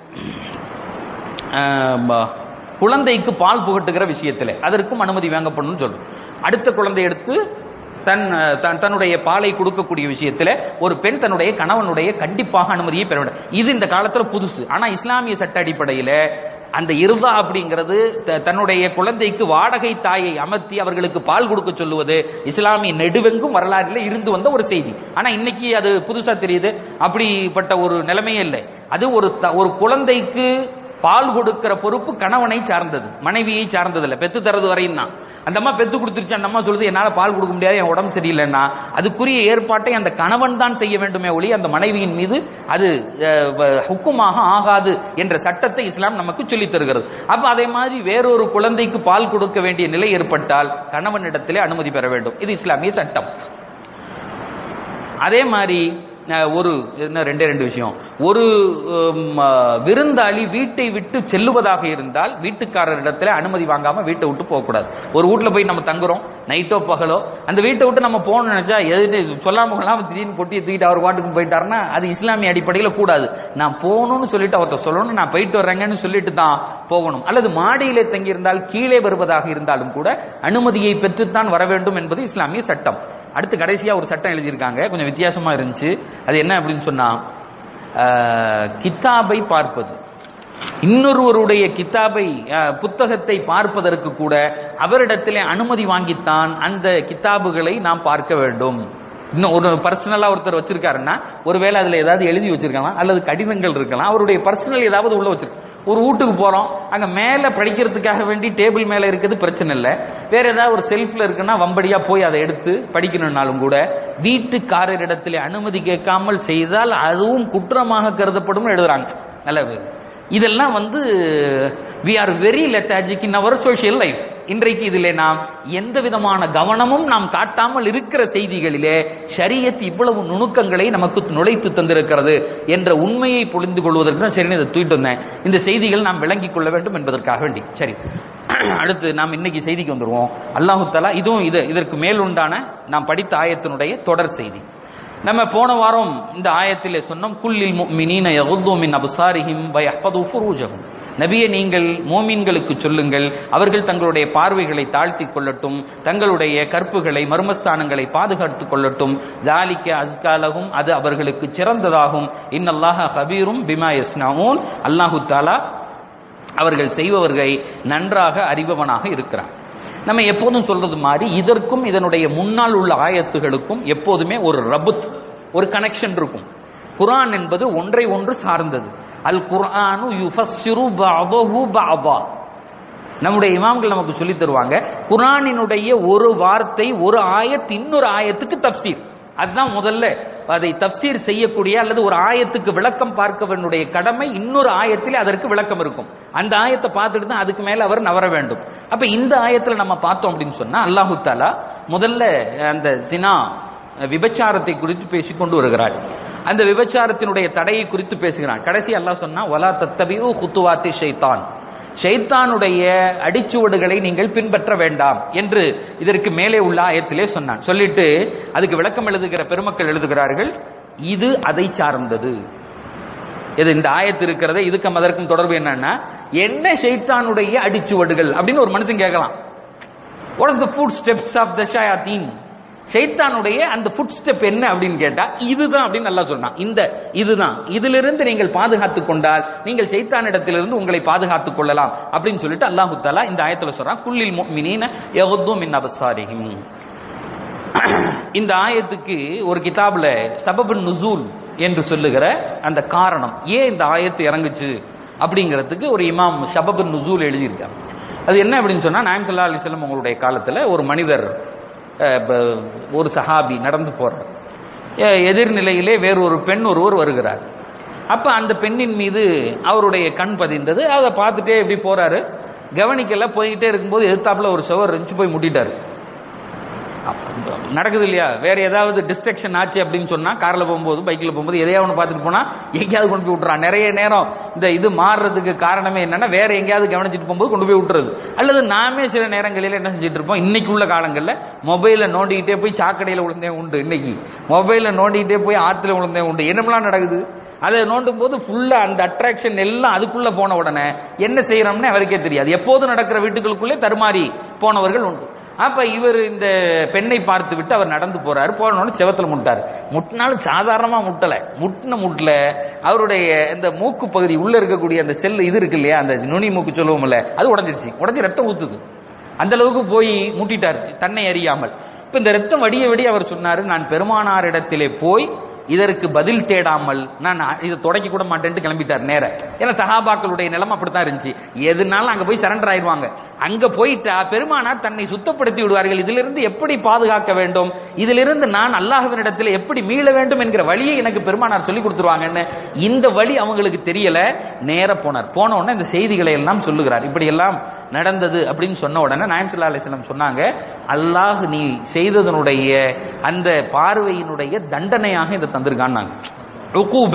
ஆஹ், ப- குழந்தைக்கு பால் புகட்டுகிற விஷயத்துல அதற்கும் அனுமதி வாங்கப்படணும்னு சொல்றோம் அடுத்த குழந்தை எடுத்து தன் அஹ், தன் தன்னுடைய பாலை கொடுக்கக்கூடிய விஷயத்துல ஒரு பெண் தன்னுடைய கணவனுடைய கண்டிப்பாக அனுமதியை பெற வேண்டும் இது இந்த காலத்துல புதுசு ஆனா இஸ்லாமிய சட்ட அடிப்படையில அந்த இருதா அப்படிங்கிறது த- தன்னுடைய குழந்தைக்கு வாடகை தாயை அமர்த்தி அவர்களுக்கு பால் கொடுக்க சொல்லுவது இஸ்லாமிய நெடுவெங்கும் வரலாறுல இருந்து வந்த ஒரு செய்தி ஆனா இன்னைக்கு அது புதுசா தெரியுது அப்படிப்பட்ட ஒரு நிலைமையே இல்லை அது ஒரு த- ஒரு குழந்தைக்கு பால் கொடுக்கிற பொறுப்பு கணவனை சார்ந்தது மனைவியை சார்ந்தது இல்லை பெத்து தரது வரையும் தான் அந்த அம்மா பெத்து கொடுத்துருச்சு அந்த அம்மா சொல்லுது என்னால பால் கொடுக்க முடியாது என் உடம்பு சரியில்லைன்னா அதுக்குரிய ஏற்பாட்டை அந்த கணவன் தான் செய்ய வேண்டுமே ஒளி அந்த மனைவியின் மீது அது அஹ், வ- ஹுக்குமாக ஆகாது என்ற சட்டத்தை இஸ்லாம் நமக்கு சொல்லித் தருகிறது அப்ப அதே மாதிரி வேறொரு குழந்தைக்கு பால் கொடுக்க வேண்டிய நிலை ஏற்பட்டால் கணவனிடத்திலே அனுமதி பெற வேண்டும் இது இஸ்லாமிய சட்டம் அதே மாதிரி அஹ், ஒரு என்ன ரெண்டே ரெண்டு விஷயம் ஒரு உம், அஹ், விருந்தாளி வீட்டை விட்டு செல்லுவதாக இருந்தால் வீட்டுக்காரரிடத்துல அனுமதி வாங்காம வீட்டை விட்டு போகக்கூடாது ஒரு வீட்ல போய் நம்ம தங்குறோம் நைட்டோ பகலோ அந்த வீட்டை விட்டு நம்ம போகணும்னு நினைச்சா எது சொல்லாம கொள்ளாம திடீர்னு கொட்டி தூக்கிட்டு அவர் பாட்டுக்கு போயிட்டாருன்னா அது இஸ்லாமிய அடிப்படையில கூடாது நான் போகணும்னு சொல்லிட்டு அவர்கிட்ட சொல்லணும் நான் போயிட்டு வர்றேங்கன்னு சொல்லிட்டு தான் போகணும் அல்லது மாடியிலே தங்கியிருந்தால் கீழே வருவதாக இருந்தாலும் கூட அனுமதியை பெற்றுத்தான் வர வேண்டும் என்பது இஸ்லாமிய சட்டம் அடுத்து கடைசியா ஒரு சட்டம் எழுதியிருக்காங்க கொஞ்சம் வித்தியாசமா இருந்துச்சு அது என்ன அப்படின்னு சொன்னா ஆஹ், கித்தாபை பார்ப்பது இன்னொருவருடைய கித்தாபை அஹ், புத்தகத்தை பார்ப்பதற்கு கூட அவரிடத்திலே அனுமதி வாங்கித்தான் அந்த கித்தாபுகளை நாம் பார்க்க வேண்டும் இன்னும் ஒரு பர்சனலா ஒருத்தர் வச்சிருக்காருன்னா ஒருவேளை அதுல ஏதாவது எழுதி வச்சிருக்கலாம் அல்லது கடிதங்கள் இருக்கலாம் அவருடைய பர்சனல் ஏதாவது உள்ள வச்சிருக்கு ஒரு வீட்டுக்கு போறோம் அங்க மேல படிக்கிறதுக்காக வேண்டி டேபிள் மேல இருக்குது பிரச்சனை இல்லை வேற ஏதாவது ஒரு செல்ஃப்ல இருக்குன்னா வம்படியா போய் அதை எடுத்து படிக்கணும்னாலும் கூட வீட்டுக்காரரிடத்திலே அனுமதி கேட்காமல் செய்தால் அதுவும் குற்றமாக கருதப்படும் எழுதுறாங்க நல்லது இதெல்லாம் வந்து we are very lethargic in our social life இன்றைக்கு இதிலே நாம் எந்த விதமான கவனமும் நாம் காட்டாமல் இருக்கிற செய்திகளிலே ஷரியத் இவ்வளவு நுணுக்கங்களை நமக்கு நுழைத்து தந்திருக்கிறது என்ற உண்மையை புரிந்து கொள்வதற்கு தான் சரி இதை தூக்கிட்டு வந்தேன் இந்த செய்திகள் நாம் விளங்கிக் கொள்ள வேண்டும் என்பதற்காக வேண்டி சரி அடுத்து நாம் இன்னைக்கு செய்திக்கு வந்துருவோம் அல்லாஹு தஆலா இதுவும் இது இதற்கு மேலுண்டான நாம் படித்த ஆயத்தினுடைய தொடர் செய்தி நம்ம போன வாரம் இந்த ஆயத்திலே சொன்னோம் குல்லில் முஃமினீன யகுது மின் அப்சாரிஹிம் வ யஹ்ஃபது ஃபுரூஜஹும் நபியே நீங்கள் மோமீன்களுக்கு சொல்லுங்கள் அவர்கள் தங்களுடைய பார்வைகளை தாழ்த்திக் கொள்ளட்டும் தங்களுடைய கற்புகளை மர்மஸ்தானங்களை பாதுகாத்துக் கொள்ளட்டும் ஜாலிக்க அஸ்காலகும் அது அவர்களுக்கு சிறந்ததாகும் இன்னல்லாஹ ஹபீரும் பிமா யஸ்னஊன் அல்லாஹு தாலா அவர்கள் செய்பவர்களை நன்றாக அறிபவனாக இருக்கிறான் நம்ம எப்போதும் சொல்றது மாதிரி இதற்கும் இதனுடைய முன்னால் உள்ள ஆயத்துகளுக்கும் எப்போதுமே ஒரு ரபுத் ஒரு கனெக்ஷன் இருக்கும் குர்ஆன் என்பது ஒன்றை ஒன்று சார்ந்தது அல் குர்ஆனு யுஃபஸ்ஸிரு பஅதஹு பஅதா நம்முடைய இமாம்கள் நமக்கு சொல்லித் தருவாங்க குர்ஆனினுடைய ஒரு வார்த்தை ஒரு ஆயத் இன்னொரு ஆயத்துக்கு தப்சீர் அதுதான் முதல்ல அதை தப்சீர் செய்யக்கூடிய அல்லது ஒரு ஆயத்துக்கு விளக்கம் பார்க்கவனுடைய கடமை இன்னொரு ஆயத்தில் அதற்கு விளக்கம் இருக்கும் அந்த ஆயத்தை பார்த்துட்டு தான் அதுக்கு மேல அவர் நவர வேண்டும் அப்ப இந்த ஆயத்துல நம்ம பார்த்தோம் அப்படின்னு சொன்னா அல்லாஹு தாலா முதல்ல அந்த சினா விபச்சாரத்தை குறித்து பேசிக் கொண்டு வருகிறார் அந்த விபச்சாரத்தினுடைய தடையை குறித்து பேசுகிறான் கடைசி அல்லாஹ் சொன்னா வலா தத்தபியூ குத்துவாத்தி ஷைத்தான் ஷைத்தானுடைய அடிச்சுவடுகளை நீங்கள் பின்பற்ற வேண்டாம் என்று இதற்கு மேலே உள்ள ஆயத்திலே சொன்னான் சொல்லிட்டு அதுக்கு விளக்கம் எழுதுகிற பெருமக்கள் எழுதுகிறார்கள் இது அதை சார்ந்தது இது இந்த ஆயத்து இருக்கிறத இதுக்கும் அதற்கும் தொடர்பு என்னன்னா என்ன ஷைத்தானுடைய அடிச்சுவடுகள் அப்படின்னு ஒரு மனுஷன் கேட்கலாம் what is the footsteps of the ஷயாத்தீன் ஷைத்தானுடைய அந்த ஃபுட் ஸ்டெப் என்ன அப்படின்னு கேட்டா இதுதான் அப்படின்னு நல்லா சொன்னான் இந்த இதுதான் இதிலிருந்து நீங்கள் பாதுகாத்துக் கொண்டால் நீங்கள் ஷைத்தானிடத்திலிருந்து உங்களை பாதுகாத்துக் கொள்ளலாம் அப்படின்னு சொல்லிட்டு அல்லாஹு தாலா இந்த ஆயத்துல சொல்றான் குல்லில் முஃமினீன யகுது மின் அபசாரிஹிம் இந்த ஆயத்துக்கு ஒரு கிதாப்ல சபபு நுசூல் என்று சொல்லுகிற அந்த காரணம் ஏன் இந்த ஆயத்து இறங்குச்சு அப்படிங்கிறதுக்கு ஒரு இமாம் சபபு நுசூல் எழுதியிருக்காங்க அது என்ன அப்படின்னு சொன்னா நாயம் சல்லா அலிஸ்லம் உங்களுடைய காலத்துல ஒரு மனிதர் அஹ், ப- ஒரு சஹாபி நடந்து போறார் அஹ், எதிர்நிலையிலே வேறு ஒரு பெண் ஒருவர் வருகிறார் அப்ப அந்த பெண்ணின் மீது அவருடைய கண் பதிந்தது அதை பார்த்துட்டே இப்படி போறாரு கவனிக்கல போய்கிட்டே இருக்கும்போது எதிர்த்தாப்புல ஒரு சுவர் இருந்துச்சு போய் முட்டிட்டாரு அப்ப நடக்குது இல்லையா வேற ஏதாவது டிஸ்ட்ரக்ஷன் ஆச்சு அப்படின்னு சொன்னா கார்ல போகும்போது பைக்ல போகும்போது எதையாவது ஒன்று பார்த்துட்டு போனா எங்கேயாவது கொண்டு போய் விட்டுறான் நிறைய நேரம் இந்த இது மாறுறதுக்கு காரணமே என்னன்னா வேற எங்கேயாவது கவனிச்சிட்டு போகும்போது கொண்டு போய் விட்டுறது அல்லது நாமே சில நேரங்களில் என்ன செஞ்சுட்டு இருப்போம் இன்னைக்கு உள்ள காலங்களில் மொபைல நோண்டிக்கிட்டே போய் சாக்கடையில் விழுந்தே உண்டு இன்னைக்கு மொபைல நோண்டிக்கிட்டே போய் ஆத்துல விழுந்தே உண்டு என்னமெல்லாம் நடக்குது அதை நோண்டும் போது ஃபுல்லா அந்த அட்ராக்ஷன் எல்லாம் அதுக்குள்ள போன உடனே என்ன செய்யறோம்னு அவருக்கே தெரியாது எப்போது நடக்கிற வீட்டுகளுக்குள்ளே தருமாறி போனவர்கள் உண்டு அப்ப இவர் இந்த பெண்ணை பார்த்து விட்டு அவர் நடந்து போறாரு போனோன்னு செவத்துல முட்டாரு முட்டினாலும் சாதாரணமா முட்டல முட்டின முட்டல அவருடைய இந்த மூக்கு பகுதி உள்ள இருக்கக்கூடிய அந்த செல் இது இருக்கு இல்லையா அந்த நுனி மூக்கு சொல்லுவோம்ல அது உடஞ்சிருச்சு உடஞ்சி ரத்தம் ஊத்துது அந்த அளவுக்கு போய் முட்டிட்டார் தன்னை அறியாமல் இப்ப இந்த ரத்தம் வடிய வடிய அவர் சொன்னாரு நான் பெருமானாரிடத்திலே போய் இதற்கு பதில் தேடாமல் நான் இதை தொடக்கி கூட மாட்டேன்ட்டு கிளம்பிட்டார் நேர ஏன்னா சஹாபாக்களுடைய நிலைமை அப்படித்தான் இருந்துச்சு எதுனாலும் அங்க போய் சரண்டர் ஆயிடுவாங்க அங்க போயிட்டா பெருமானார் தன்னை சுத்தப்படுத்தி விடுவார்கள் இதிலிருந்து எப்படி பாதுகாக்க வேண்டும் இதிலிருந்து நான் அல்லாஹ்வினிடத்தில் எப்படி மீள வேண்டும் என்கிற வழியை எனக்கு பெருமானார் சொல்லி கொடுத்துருவாங்கன்னு இந்த வழி அவங்களுக்கு தெரியல நேர போனார் போன உடனே இந்த செய்திகளை எல்லாம் சொல்லுகிறார் இப்படி எல்லாம் நடந்தது அப்படின்னு சொன்ன உடனே நாயம் சல்லா அலிஸ்லாம் சொன்னாங்க அல்லாஹ் நீ செய்ததனுடைய அந்த பார்வையினுடைய தண்டனையாக இதை தந்திருக்கான்னாங்க உகூப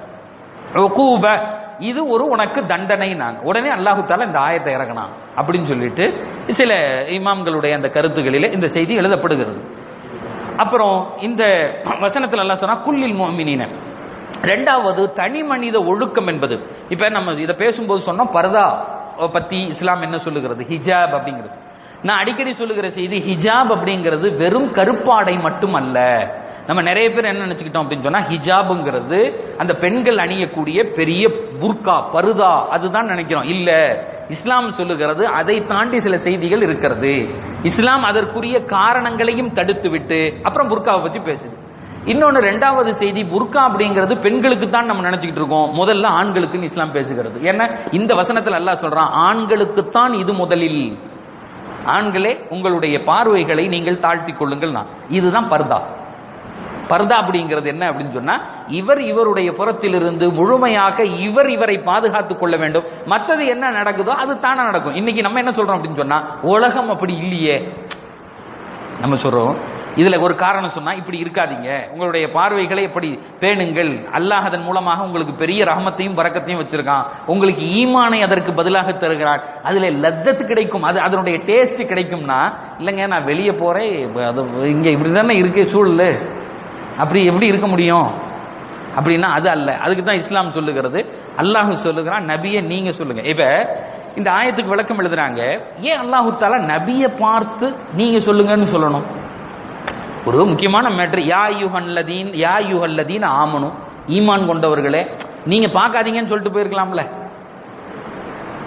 உகூப இது ஒரு உனக்கு தண்டனை நாங்க உடனே அல்லாஹு தாலா இந்த ஆயத்தை இறங்கினான் அப்படின்னு சொல்லிட்டு சில இமாம்களுடைய அந்த கருத்துகளிலே இந்த செய்தி எழுதப்படுகிறது அப்புறம் இந்த வசனத்துல எல்லாம் சொன்னா குல்லில் முஃமினீன ரெண்டாவது தனி மனித ஒழுக்கம் என்பது இப்ப நம்ம இதை பேசும்போது சொன்னோம் பர்தா பத்தி இஸ்லாம் என்ன சொல்லுகிறது ஹிஜாப் அப்படிங்கிறது நான் அடிக்கடி சொல்லுகிற செய்தி ஹிஜாப் அப்படிங்கிறது வெறும் கருப்பாடை மட்டும் அல்ல நம்ம நிறைய பேர் என்ன நினைச்சுக்கிட்டோம் அப்படின்னு சொன்னா ஹிஜாபுங்கிறது அந்த பெண்கள் அணியக்கூடிய பெரிய புர்கா பருதா அதுதான் நினைக்கிறோம் இல்ல இஸ்லாம் சொல்லுகிறது அதை தாண்டி சில செய்திகள் இருக்கிறது இஸ்லாம் அதற்குரிய காரணங்களையும் தடுத்து விட்டு அப்புறம் புர்காவை பத்தி பேசுது இன்னொன்னு ரெண்டாவது செய்தி புர்கா அப்படிங்கிறது பெண்களுக்கு தான் நம்ம நினைச்சுக்கிட்டு இருக்கோம் முதல்ல ஆண்களுக்குன்னு இஸ்லாம் பேசுகிறது ஏன்னா இந்த வசனத்துல அல்லாஹ் சொல்றான் ஆண்களுக்குத்தான் இது முதலில் ஆண்களே உங்களுடைய பார்வைகளை நீங்கள் தாழ்த்திக் கொள்ளுங்கள் நான் இதுதான் பர்தா பர்தா அப்படிங்கிறது என்ன அப்படின்னு சொன்னா இவர் இவருடைய புறத்திலிருந்து முழுமையாக இவர் இவரை பாதுகாத்துக் கொள்ள வேண்டும் மற்றது என்ன நடக்குதோ அது தானே நடக்கும் இன்னைக்கு நம்ம என்ன சொல்றோம் அப்படின்னு சொன்னா உலகம் அப்படி இல்லையே நம்ம சொல்றோம் இதுல ஒரு காரணம் சொன்னா இப்படி இருக்காதீங்க உங்களுடைய பார்வைகளை எப்படி பேணுங்கள் அல்லாஹ் அதன் மூலமாக உங்களுக்கு பெரிய ரஹமத்தையும் பறக்கத்தையும் வச்சிருக்கான் உங்களுக்கு ஈமானை அதற்கு பதிலாக தருகிறான் அதுல லத்தத்து கிடைக்கும் அது அதனுடைய டேஸ்ட் கிடைக்கும்னா இல்லைங்க நான் வெளியே போறேன் அது இங்க இப்படிதானே இருக்கு சூழல் அப்படி எப்படி இருக்க முடியும் அப்படின்னா அது அல்ல அதுக்கு தான் இஸ்லாம் சொல்லுகிறது அல்லாஹ் சொல்லுகிறான் நபியை நீங்க சொல்லுங்க இப்ப இந்த ஆயத்துக்கு விளக்கம் எழுதுறாங்க ஏன் அல்லாஹு தாலா நபியை பார்த்து நீங்க சொல்லுங்கன்னு சொல்லணும் ஒரு முக்கியமான மேட்ரு யா யுஹல்லதீன் யா யுஹல்லதீன் ஆமனும் ஈமான் கொண்டவர்களே நீங்க பார்க்காதீங்கன்னு சொல்லிட்டு போயிருக்கலாம்ல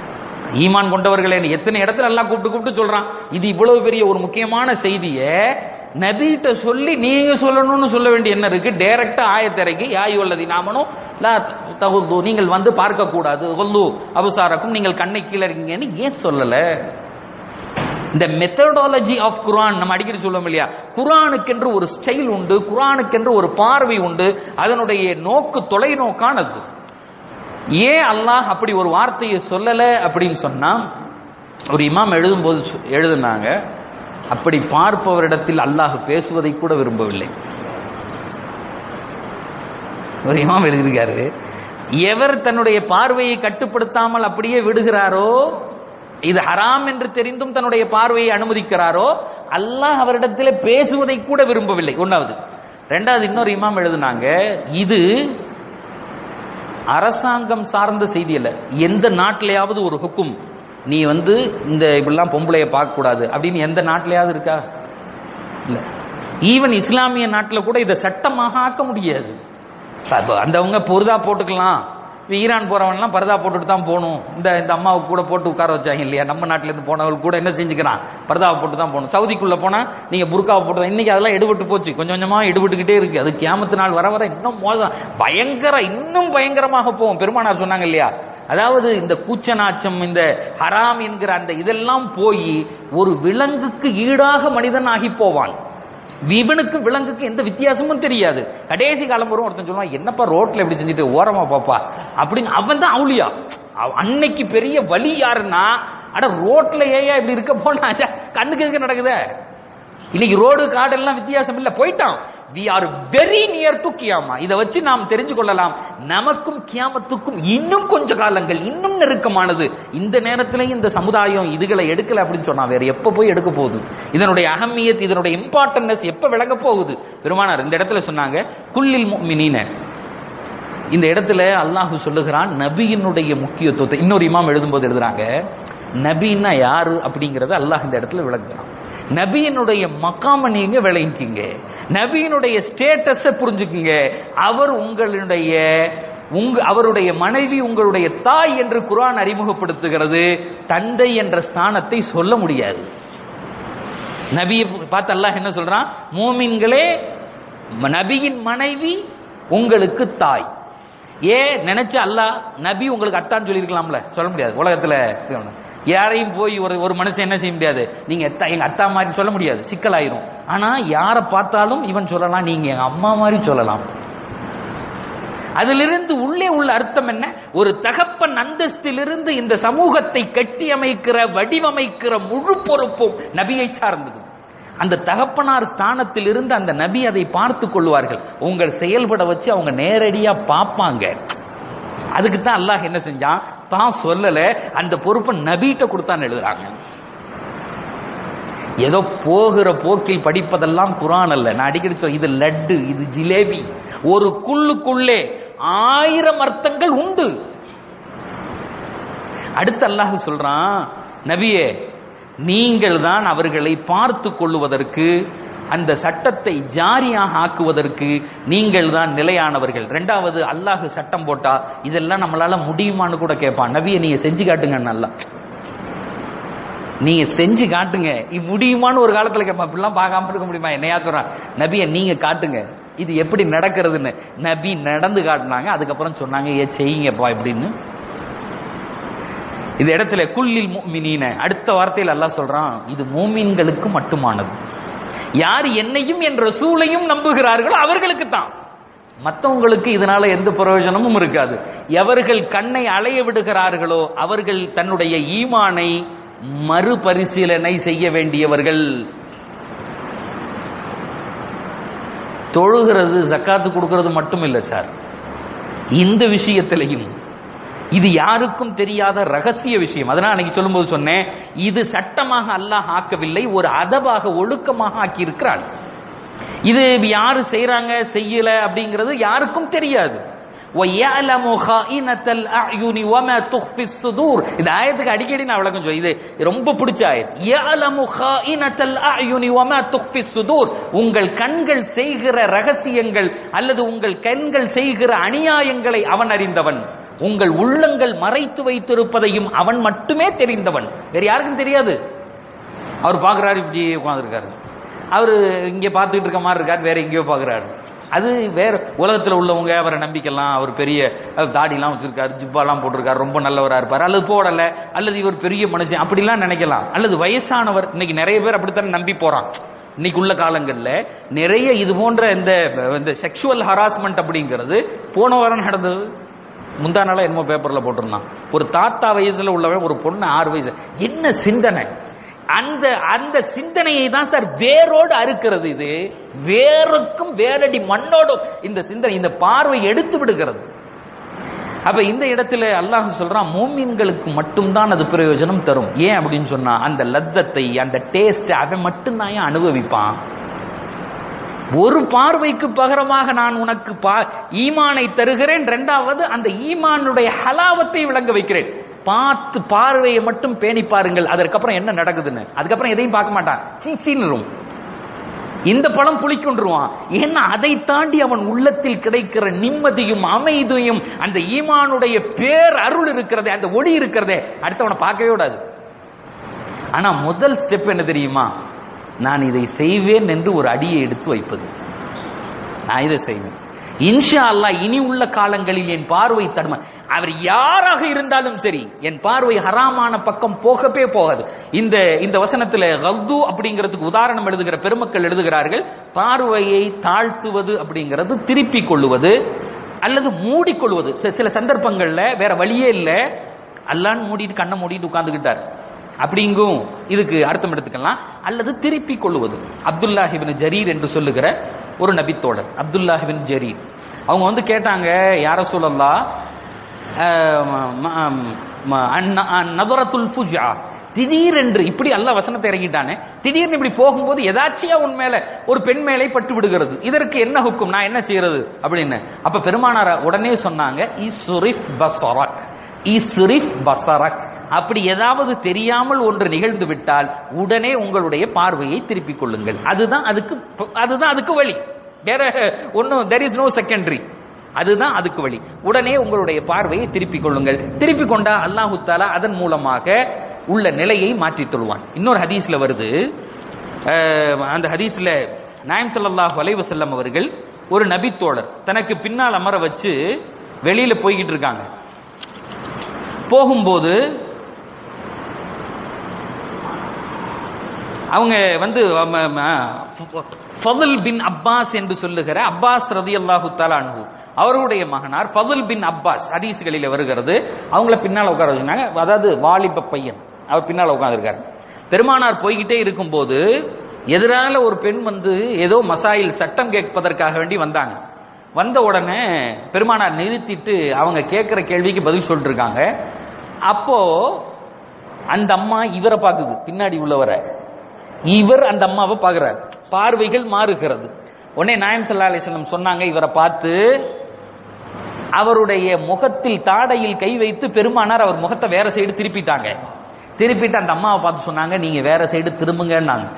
ஈமான் கொண்டவர்களே எத்தனை இடத்துல எல்லாம் கூப்பிட்டு கூப்பிட்டு சொல்றான் இது இவ்வளவு பெரிய ஒரு முக்கியமான செய்தியை நபிகிட்ட சொல்லி நீங்க சொல்லணும்னு சொல்ல வேண்டிய என்ன இருக்கு டைரக்டா ஆயத்திரைக்கு யாய் உள்ளதி நாமனும் லா தகுந்து நீங்கள் வந்து பார்க்க கூடாது கொல்லு அபுசாரக்கும் நீங்கள் கண்ணை கீழே இருக்கீங்கன்னு ஏன் சொல்லல இந்த மெத்தடாலஜி ஆஃப் குரான் நம்ம அடிக்கடி சொல்லுவோம் இல்லையா குரானுக்கென்று ஒரு ஸ்டைல் உண்டு குரானுக்கென்று ஒரு பார்வை உண்டு அதனுடைய நோக்கு தொலைநோக்கானது ஏன் அல்லாஹ் அப்படி ஒரு வார்த்தையை சொல்லல அப்படின்னு சொன்னா ஒரு இமாம் எழுதும்போது சொ- எழுதுனாங்க அப்படி பார்ப்பவரிடத்தில் அல்லாஹ் பேசுவதை கூட விரும்பவில்லை ஒரு இமாம் எழுதியிருக்காரு எவர் தன்னுடைய பார்வையை கட்டுப்படுத்தாமல் அப்படியே விடுகிறாரோ இது ஹராம் என்று தெரிந்தும் தன்னுடைய பார்வையை அனுமதிக்கிறாரோ அல்லாஹ் அவரிடத்தில் பேசுவதை கூட விரும்பவில்லை ஒன்னாவது ரெண்டாவது இன்னொரு இமாம் எழுதுனாங்க இது அரசாங்கம் சார்ந்த செய்தி அல்ல எந்த நாட்டிலேயாவது ஒரு ஹுக்கும் நீ வந்து இந்த இப்படிலாம் பொம்பளைய பார்க்க கூடாது அப்படின்னு எந்த நாட்டிலேயாவது இருக்கா இல்ல ஈவன் இஸ்லாமிய நாட்டில் கூட இதை சட்டமாக ஆக்க முடியாது அப்ப அந்தவங்க பொருதா போட்டுக்கலாம் இப்ப ஈரான் போறவன்லாம் பரதா போட்டுட்டு தான் போகணும் இந்த இந்த அம்மாவுக்கு கூட போட்டு உட்கார வச்சாங்க இல்லையா நம்ம நாட்டில இருந்து போனவங்க கூட என்ன செஞ்சுக்கிறான் பரதாவை போட்டு தான் போகணும் சவுதிக்குள்ள போனா நீங்க புர்காவை போட்டு தான் இன்னைக்கு அதெல்லாம் எடுபட்டு போச்சு கொஞ்சம் கொஞ்சமா எடுபட்டுக்கிட்டே இருக்கு அது கியாமத்து நாள் வர வர இன்னும் மோசம் பயங்கர இன்னும் பயங்கரமாக போகும் பெருமானார் சொன்னாங்க இல்லையா அதாவது இந்த கூச்சநாச்சம் இந்த ஹராம் என்கிற அந்த இதெல்லாம் போய் ஒரு விலங்குக்கு ஈடாக மனிதன் ஆகி போவான் இவனுக்கு விலங்குக்கு எந்த வித்தியாசமும் தெரியாது கடைசி காலம் வரும் ஒருத்தன் சொல்லுவான் என்னப்பா ரோட்ல எப்படி செஞ்சுட்டு ஓரமா பாப்பா அப்படின்னு அவன் தான் அவுளியா அவ- அன்னைக்கு பெரிய வலி யாருன்னா அட ரோட்ல ஏயா இப்படி இருக்க போனா கண்ணுக்கு எதுக்கு நடக்குதே இன்னைக்கு ரோடு காடு எல்லாம் வித்தியாசம் இல்ல போயிட்டான் we are very near to கியாமா இதை வச்சு நாம் தெரிஞ்சு கொள்ளலாம் நமக்கும் கியாமத்துக்கும் இன்னும் கொஞ்ச காலங்கள் இன்னும் நெருக்கமானது இந்த நேரத்துல இந்த சமுதாயம் இதுகளை எடுக்கல அப்படின்னு சொன்னா வேற எப்ப போய் எடுக்க போகுது இதனுடைய அகமியத் இதனுடைய இம்பார்ட்டன்ஸ் எப்ப விளங்க போகுது பெருமானார் இந்த இடத்துல சொன்னாங்க குல்லில் முஃமினீன இந்த இடத்துல அல்லாஹ் சொல்லுகிறான் நபியினுடைய முக்கியத்துவத்தை இன்னொரு இமாம் எழுதும்போது எழுதுறாங்க நபின்னா யாரு அப்படிங்கறத அல்லாஹ் இந்த இடத்துல விளக்குறான் நபியினுடைய மக்காம நீங்க விளங்கிக்கிங்க நபியினுடைய ஸ்டேட்டஸ புரிஞ்சுக்குங்க அவர் உங்களுடைய உங்க அவருடைய மனைவி உங்களுடைய தாய் என்று குர்ஆன் அறிமுகப்படுத்துகிறது தந்தை என்ற ஸ்தானத்தை சொல்ல முடியாது நபியை பார்த்து அல்லாஹ் என்ன சொல்றான் மூமின்களே ம- நபியின் மனைவி உங்களுக்கு தாய் ஏ நினைச்ச அல்லாஹ் நபி உங்களுக்கு அத்தான்னு சொல்லியிருக்கலாம்ல சொல்ல முடியாது உலகத்துல யாரையும் போய் ஒரு ஒரு மனுஷன் என்ன செய்ய முடியாது நீங்க அத்தா எங்க அத்தா மாதிரி சொல்ல முடியாது சிக்கலாயிரும் ஆனா யாரை பார்த்தாலும் இவன் சொல்லலாம் நீங்க எங்க அம்மா மாதிரி சொல்லலாம் அதிலிருந்து உள்ளே உள்ள அர்த்தம் என்ன ஒரு தகப்பன் அந்தஸ்திலிருந்து இந்த சமூகத்தை கட்டி அமைக்கிற வடிவமைக்கிற முழு பொறுப்பும் நபியை சார்ந்தது அந்த தகப்பனார் ஸ்தானத்தில் இருந்து அந்த நபி அதை பார்த்து கொள்வார்கள் உங்கள் செயல்பட வச்சு அவங்க நேரடியா பார்ப்பாங்க அதுக்கு தான் அல்லாஹ் என்ன செஞ்சான் தான் சொல்லல அந்த பொறுப்பை நபிட்ட கொடுத்தான்னு எழுதுறாங்க ஏதோ போகிற போக்கில் படிப்பதெல்லாம் குரான் அல்ல நான் அடிக்கடி சொல்ல இது லட்டு இது ஜிலேபி ஒரு குள்ளுக்குள்ளே ஆயிரம் அர்த்தங்கள் உண்டு அடுத்து அல்லாஹ் சொல்றான் நபியே நீங்கள் தான் அவர்களை பார்த்து கொள்ளுவதற்கு அந்த சட்டத்தை ஜாரியாக ஆக்குவதற்கு நீங்கள் தான் நிலையானவர்கள் ரெண்டாவது அல்லாஹ் சட்டம் போட்டா இதெல்லாம் நம்மளால முடியுமான்னு கூட கேட்பான் நபியை நீங்க செஞ்சு காட்டுங்க நல்லா நீங்க செஞ்சு காட்டுங்க இது முடியுமான்னு ஒரு காலத்துல கேட்பான் இப்படிலாம் பார்க்காம இருக்க முடியுமா என்னையா சொல்றான் நபியை நீங்க காட்டுங்க இது எப்படி நடக்கிறதுன்னு நபி நடந்து காட்டினாங்க அதுக்கப்புறம் சொன்னாங்க ஏ செய்யுங்கப்பா இப்படின்னு இந்த இடத்துல குல்லில் முஃமினீன அடுத்த வார்த்தையில் அல்லாஹ் சொல்றான் இது மூமின்களுக்கு மட்டுமானது யார் என்னையும் என் ரசூலையும் நம்புகிறார்களோ அவர்களுக்கு தான் மற்றவங்களுக்கு இதனால எந்த பிரயோஜனமும் இருக்காது எவர்கள் கண்ணை அலைய விடுகிறார்களோ அவர்கள் தன்னுடைய ஈமானை மறுபரிசீலனை செய்ய வேண்டியவர்கள் தொழுகிறது ஜக்காத்து கொடுக்கிறது மட்டும் இல்லை சார் இந்த விஷயத்திலையும் இது யாருக்கும் தெரியாத ரகசிய விஷயம் அதனால அன்னைக்கு சொல்லும்போது சொன்னேன் இது சட்டமாக அல்லாஹ் ஆக்கவில்லை ஒரு அதபாக ஒழுக்கமாக ஆக்கி இருக்கிறான் இது யாரு செய்றாங்க செய்யல அப்படிங்கிறது யாருக்கும் தெரியாது وَيَعْلَمُ خَائِنَةَ الْأَعْيُنِ وَمَا تُخْفِي الصُّدُورِ இந்த ஆயத்துக்கு அடிக்கடி நான் விளக்கம் சொல்ல இது ரொம்ப பிடிச்ச ஆயத் يَعْلَمُ خَائِنَةَ الْأَعْيُنِ وَمَا تُخْفِي الصُّدُورِ உங்கள் கண்கள் செய்கிற ரகசியங்கள் அல்லது உங்கள் கண்கள் செய்கிற அநியாயங்களை அவன் அறிந்தவன் உங்கள் உள்ளங்கள் மறைத்து வைத்திருப்பதையும் அவன் மட்டுமே தெரிந்தவன் வேற யாருக்கும் தெரியாது அவர் பார்க்குறாரு இப்படி உட்காந்துருக்காரு அவர் இங்கே பார்த்துக்கிட்டு இருக்க மாதிரி இருக்காரு வேற எங்கேயோ பார்க்குறாரு அது வேற உலகத்தில் உள்ளவங்க அவரை நம்பிக்கலாம் அவர் பெரிய அஹ், தாடிலாம் வச்சிருக்காரு ஜிப்பாலாம் போட்டிருக்காரு ரொம்ப நல்லவரா இருப்பார் அல்லது போடல அல்லது இவர் பெரிய மனுஷன் அப்படிலாம் நினைக்கலாம் அல்லது வயசானவர் இன்னைக்கு நிறைய பேர் அப்படித்தான் நம்பி போறான் இன்னைக்கு உள்ள காலங்கள்ல நிறைய இது போன்ற இந்த இந்த செக்ஷுவல் ஹராஸ்மெண்ட் அப்படிங்கிறது போன வாரம் நடந்தது முந்தா நாளா என்னமோ பேப்பர்ல போட்டிருந்தான் ஒரு தாத்தா வயசுல உள்ளவன் ஒரு பொண்ணு ஆறு வயசு என்ன சிந்தனை அந்த அந்த சிந்தனையை தான் சார் வேரோடு அறுக்கிறது இது வேருக்கும் வேரடி மண்ணோடும் இந்த சிந்தனை இந்த பார்வை எடுத்து விடுகிறது அப்ப இந்த இடத்துல அல்லாஹ் சொல்றான் மூமின்களுக்கு மட்டும்தான் அது பிரயோஜனம் தரும் ஏன் அப்படின்னு சொன்னா அந்த லத்தத்தை அந்த டேஸ்ட் அவன் மட்டும்தான் ஏன் அனுபவிப்பான் ஒரு பார்வைக்கு பகரமாக நான் உனக்கு பா ஈமானை தருகிறேன் ரெண்டாவது அந்த ஈமானுடைய ஹலாவத்தை விளங்க வைக்கிறேன் பார்த்து பார்வையை மட்டும் பேணி பாருங்கள் அதற்கப்புறம் என்ன நடக்குதுன்னு அதுக்கப்புறம் எதையும் பார்க்க மாட்டான் சீசின்னு இந்த பழம் புளிக்கொண்டுருவான் ஏன்னா அதை தாண்டி அவன் உள்ளத்தில் கிடைக்கிற நிம்மதியும் அமைதியும் அந்த ஈமானுடைய பேர் அருள் இருக்கிறதே அந்த ஒளி இருக்கிறதே அடுத்தவனை பார்க்கவே விடாது ஆனா முதல் ஸ்டெப் என்ன தெரியுமா நான் இதை செய்வேன் என்று ஒரு அடியை எடுத்து வைப்பது நான் இதை செய்வேன் இன்ஷா அல்லாஹ் இனி உள்ள காலங்களில் என் பார்வை தடும அவர் யாராக இருந்தாலும் சரி என் பார்வை ஹராமான பக்கம் போகவே போகாது இந்த இந்த வசனத்துல கவ்து அப்படிங்கிறதுக்கு உதாரணம் எழுதுகிற பெருமக்கள் எழுதுகிறார்கள் பார்வையை தாழ்த்துவது அப்படிங்கிறது திருப்பிக் கொள்ளுவது அல்லது மூடிக்கொள்வது சில- சில சந்தர்ப்பங்கள்ல வேற வழியே இல்லை அல்லான்னு மூடிட்டு கண்ணை மூடிட்டு உட்கார்ந்துகிட்டார் அப்படிங்கும் இதுக்கு அர்த்தம் எடுத்துக்கலாம் அல்லது திருப்பிக் கொள்ளுவது அப்துல்லாஹிபின் ஜரீர் என்று சொல்லுகிற ஒரு நபித்தோழர் அப்துல்லாஹிபின் ஜரீர் அவங்க வந்து கேட்டாங்க யார சொல்லல்லா நபரத்துல் ஃபுஜா திடீரென்று இப்படி அல்ல வசனத்தை இறங்கிட்டானே திடீர்னு இப்படி போகும்போது எதாச்சியா உன் மேல ஒரு பெண் மேலே பட்டு விடுகிறது இதற்கு என்ன ஹுக்கும் நான் என்ன செய்யறது அப்படின்னு அப்ப பெருமானார் உடனே சொன்னாங்க இஸ்ரிஃப் பசரக் இஸ்ரிஃப் பசரக் அப்படி ஏதாவது தெரியாமல் ஒன்று நிகழ்ந்து விட்டால் உடனே உங்களுடைய பார்வையை திருப்பிக் கொள்ளுங்கள் அதுதான் அதுக்கு அதுதான் அதுக்கு வழி வேற ஒன்றும் தெர் இஸ் நோ செகண்டரி அதுதான் அதுக்கு வழி உடனே உங்களுடைய பார்வையை திருப்பிக் கொள்ளுங்கள் திருப்பிக் கொண்டா அல்லாஹு தாலா அதன் மூலமாக உள்ள நிலையை மாற்றித் தொழுவான் இன்னொரு ஹதீஸ்ல வருது அஹ், அந்த ஹதீஸ்ல நாயம் ஸல்லல்லாஹு அலைஹி வஸல்லம் அவர்கள் ஒரு நபித்தோழர் தனக்கு பின்னால் அமர வச்சு வெளியில போய்கிட்டு இருக்காங்க போகும்போது அவங்க வந்து ஃபதுல் பின் அப்பாஸ் என்று சொல்லுகிற அப்பாஸ் ரதி அல்லாஹு அன்ஹு அவருடைய மகனார் ஃபதுல் பின் அப்பாஸ் ஹதீஸ்களில் வருகிறது அவங்கள பின்னால் உட்கார வச்சுனாங்க அதாவது வாலிப பையன் அவர் பின்னால் உட்கார்ந்திருக்காரு பெருமானார் போய்கிட்டே இருக்கும்போது எதிரால ஒரு பெண் வந்து ஏதோ மசாயில் சட்டம் கேட்பதற்காக வேண்டி வந்தாங்க வந்த உடனே பெருமானார் நிறுத்திட்டு அவங்க கேட்கிற கேள்விக்கு பதில் சொல்லிட்டு இருக்காங்க அப்போ அந்த அம்மா இவரை பார்க்குது பின்னாடி உள்ளவரை இவர் அந்த அம்மாவை பார்க்கிறார் பார்வைகள் மாறுகிறது உடனே நாயம் சல்லா அலிஸ்லம் சொன்னாங்க இவரை பார்த்து அவருடைய முகத்தில் தாடையில் கை வைத்து பெருமானார் அவர் முகத்தை வேற சைடு திருப்பிட்டாங்க திருப்பிட்டு அந்த அம்மாவை பார்த்து சொன்னாங்க நீங்க வேற சைடு திரும்புங்கன்னாங்க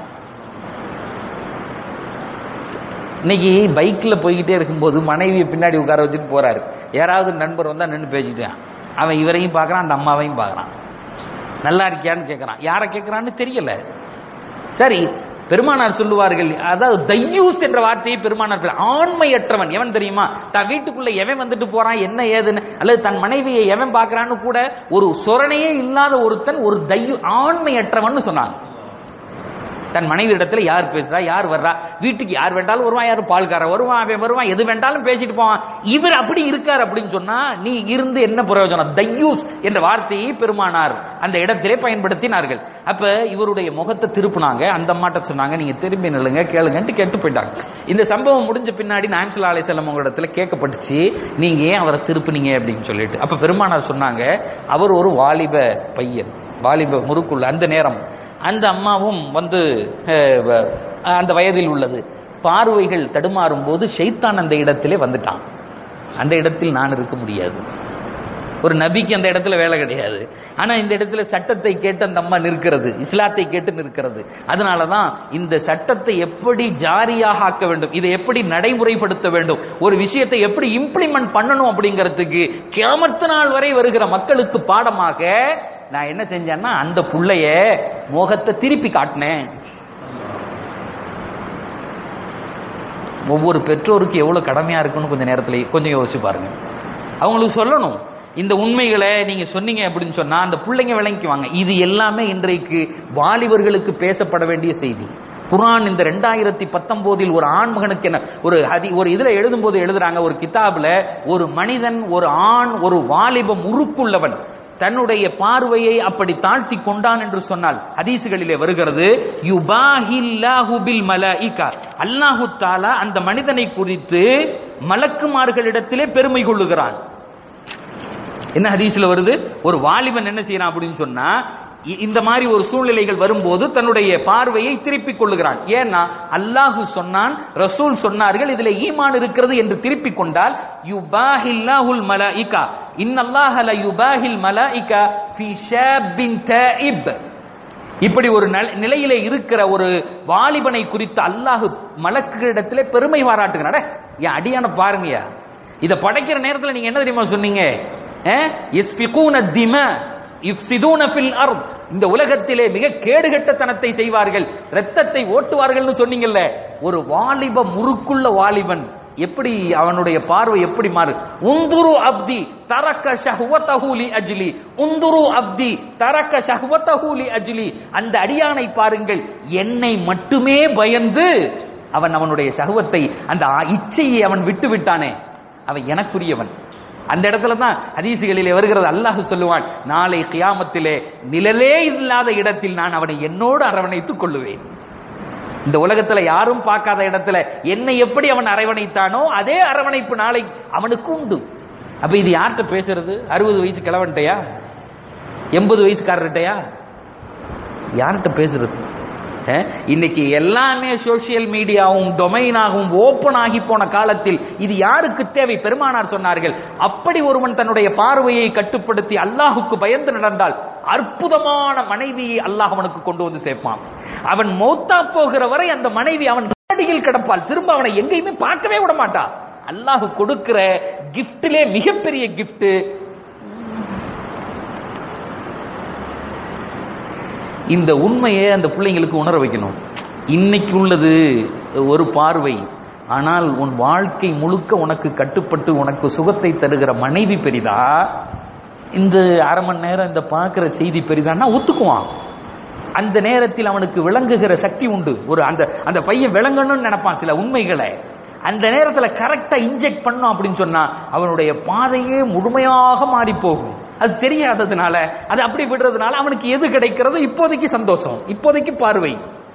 இன்னைக்கு பைக்ல போய்கிட்டே இருக்கும்போது மனைவியை பின்னாடி உட்கார வச்சுட்டு போறாரு யாராவது நண்பர் வந்தா நின்று பேசிட்டான் அவன் இவரையும் பார்க்கறான் அந்த அம்மாவையும் பார்க்கறான் நல்லா இருக்கியான்னு கேட்கறான் யாரை கேட்கறான்னு தெரியல சரி பெருமானார் சொல்லுவார்கள் அதாவது தையூஸ் என்ற வார்த்தையை பெருமானார் சொல்ல- ஆண்மையற்றவன் எவன் தெரியுமா தன் வீட்டுக்குள்ள எவன் வந்துட்டு போறான் என்ன ஏதுன்னு அல்லது தன் மனைவியை எவன் பார்க்கறான்னு கூட ஒரு சொரணையே இல்லாத ஒருத்தன் ஒரு தையு ஆண்மையற்றவன் சொன்னாங்க தன் மனைவி இடத்துல யார் பேசுறா யார் வர்றா வீட்டுக்கு யார் வேண்டாலும் வருவான் யார் பால்கார வருவான் அவன் வருவான் எது வேண்டாலும் பேசிட்டு போவான் இவர் அப்படி இருக்கார் அப்படின்னு சொன்னா நீ இருந்து என்ன பிரயோஜனம் தையூஸ் என்ற வார்த்தையை பெருமானார் அந்த இடத்திலே பயன்படுத்தினார்கள் அப்ப இவருடைய முகத்தை திருப்புனாங்க அந்த அம்மாட்ட சொன்னாங்க நீங்க திரும்பி நில்லுங்க கேளுங்கன்ட்டு கேட்டு போயிட்டாங்க இந்த சம்பவம் முடிஞ்ச பின்னாடி நான்சல் அலை செல்லம் உங்க இடத்துல கேட்கப்பட்டுச்சு நீங்க ஏன் அவரை திருப்புனீங்க அப்படின்னு சொல்லிட்டு அப்ப பெருமானார் சொன்னாங்க அவர் ஒரு வாலிப பையன் வாலிப முறுக்குள்ள அந்த நேரம் அந்த அம்மாவும் வந்து அஹ், வ- அந்த வயதில் உள்ளது பார்வைகள் தடுமாறும் போது ஷைத்தான் அந்த இடத்திலே வந்துட்டான் அந்த இடத்தில் நான் இருக்க முடியாது ஒரு நபிக்கு அந்த இடத்துல வேலை கிடையாது ஆனா இந்த இடத்துல சட்டத்தை கேட்டு அந்த அம்மா நிற்கிறது இஸ்லாத்தை கேட்டு நிற்கிறது அதனாலதான் இந்த சட்டத்தை எப்படி ஜாரியாக ஆக்க வேண்டும் இதை எப்படி நடைமுறைப்படுத்த வேண்டும் ஒரு விஷயத்தை எப்படி இம்ப்ளிமெண்ட் பண்ணணும் அப்படிங்கிறதுக்கு கியாமத்து நாள் வரை வருகிற மக்களுக்கு பாடமாக நான் என்ன செஞ்சேன்னா அந்த புள்ளைய முகத்தை திருப்பி காட்டினேன் ஒவ்வொரு பெற்றோருக்கு எவ்வளவு கடமையா இருக்குன்னு கொஞ்சம் நேரத்துல கொஞ்சம் யோசிச்சு பாருங்க அவங்களுக்கு சொல்லணும் இந்த உண்மைகளை நீங்க சொன்னீங்க அப்படின்னு சொன்னா அந்த பிள்ளைங்க விளங்கிக்குவாங்க இது எல்லாமே இன்றைக்கு வாலிபர்களுக்கு பேசப்பட வேண்டிய செய்தி குர்ஆன் இந்த ரெண்டாயிரத்தி பத்தொன்பதில் ஒரு ஆண்மகனுக்கு என்ன ஒரு ஹதி ஒரு இதுல எழுதும்போது எழுதுறாங்க ஒரு கிதாப்ல ஒரு மனிதன் ஒரு ஆண் ஒரு வாலிப முறுக்குள்ளவன் தன்னுடைய பார்வையை அப்படி தாழ்த்தி கொண்டான் என்று சொன்னால் ஹதீசுகளிலே வருகிறது யுபாஹில்லாஹு பில் மலாயிகா அல்லாஹு தாலா அந்த மனிதனை குறித்து மலக்குமார்களிடத்திலே பெருமை கொள்ளுகிறான் என்ன ஹதீஸ்ல வருது ஒரு வாலிபன் என்ன செய்யறான் அப்படின்னு சொன்னா இ- இந்த மாதிரி ஒரு சூழ்நிலைகள் வரும்போது தன்னுடைய பார்வையை திருப்பிக் கொள்ளுகிறான் ஏன்னா அல்லாஹு சொன்னான் ரசூல் சொன்னார்கள் இதுல ஈமான் இருக்கிறது என்று திருப்பிக் கொண்டால் யுபாஹில்லாஹுல் மலாயிகா இன்னல்லாஹ ல யுபாஹில் மலாயிகா ஃபி ஷாபின் தாயிப் இப்படி ஒரு நல- நிலையிலே இருக்கிற ஒரு வாலிபனை குறித்து அல்லாஹ் மலக்குகளிடத்திலே பெருமை பாராட்டுகிறான் அடே, என் அடியான பாருங்கயா இத படைக்கிற நேரத்துல நீங்க என்ன தெரியுமா சொன்னீங்க அஹ்? யஸ்பிகூன திம இஃப்சிதூன ஃபில் அர்த் இந்த உலகத்திலே மிக கேடுகெட்டத்தனத்தை செய்வார்கள் இரத்தத்தை ஓட்டுவார்கள்னு சொன்னீங்கல்ல ஒரு வாலிப முறுக்குள்ள வாலிபன் எப்படி அவனுடைய பார்வை எப்படி மாறு உந்துரு அப்தி தரக்க ஷஹ்வதஹு லி அஜ்லி உந்துரு அப்தி தரக்க ஷஹ்வதஹு லி அஜ்லி அந்த அடியானை பாருங்கள் என்னை மட்டுமே பயந்து அவன் அவனுடைய சகுவத்தை அந்த ஆ- இச்சையை அவன் விட்டு விட்டானே அவன் எனக்குரியவன் அந்த இடத்துல தான் ஹதீசுகளிலே வருகிறது அல்லாஹ் சொல்லுவான் நாளை கியாமத்திலே நிழலே இல்லாத இடத்தில் நான் அவனை என்னோடு அரவணைத்துக் கொள்ளுவேன் இந்த உலகத்துல யாரும் பார்க்காத இடத்துல என்னை எப்படி அவன் அரவணைத்தானோ அதே அரவணைப்பு நாளை அவனுக்கு உண்டு அப்ப இது யார்கிட்ட பேசுறது அறுபது வயசு கிழவன்ட்டையா எண்பது வயசுக்காரர்கிட்டயா யார்கிட்ட பேசுறது அஹ், இன்னைக்கு எல்லாமே சோசியல் மீடியாவும் டொமைனாகவும் ஓபன் ஆகி போன காலத்தில் இது யாருக்கு தேவை பெருமானார் சொன்னார்கள் அப்படி ஒருவன் தன்னுடைய பார்வையை கட்டுப்படுத்தி அல்லாஹுக்கு பயந்து நடந்தால் அற்புதமான மனைவியை அல்லாஹ் அவனுக்கு கொண்டு வந்து சேர்ப்பான் அவன் மௌத்தா போகிற வரை அந்த மனைவி அவன் அடியில் கிடப்பாள் திரும்ப அவனை எங்கேயுமே பார்க்கவே விட மாட்டா அல்லாஹ் கொடுக்கிற கிஃப்டிலே மிகப்பெரிய கிஃப்ட் இந்த உண்மையை அந்த பிள்ளைங்களுக்கு உணர வைக்கணும் இன்னைக்கு உள்ளது ஒரு பார்வை ஆனால் உன் வாழ்க்கை முழுக்க உனக்கு கட்டுப்பட்டு உனக்கு சுகத்தை தருகிற மனைவி பெரிதா இந்த அரை மணி நேரம் இந்த பார்க்கிற செய்தி பெரிதான்னா ஒத்துக்குவான் அந்த நேரத்தில் அவனுக்கு விளங்குகிற சக்தி உண்டு ஒரு அந்த அந்த பையன் விளங்கணும்னு நினைப்பான் சில உண்மைகளை அந்த நேரத்தில் கரெக்டா இன்ஜெக்ட் பண்ணோம் அப்படின்னு சொன்னா அவனுடைய பாதையே முழுமையாக மாறி போகும் அது தெரியாததுனால அது அப்படி விடுறதுனால அவனுக்கு எது கிடைக்கிறதோ இப்போதைக்கு சந்தோஷம் இப்போதைக்கு பார்வை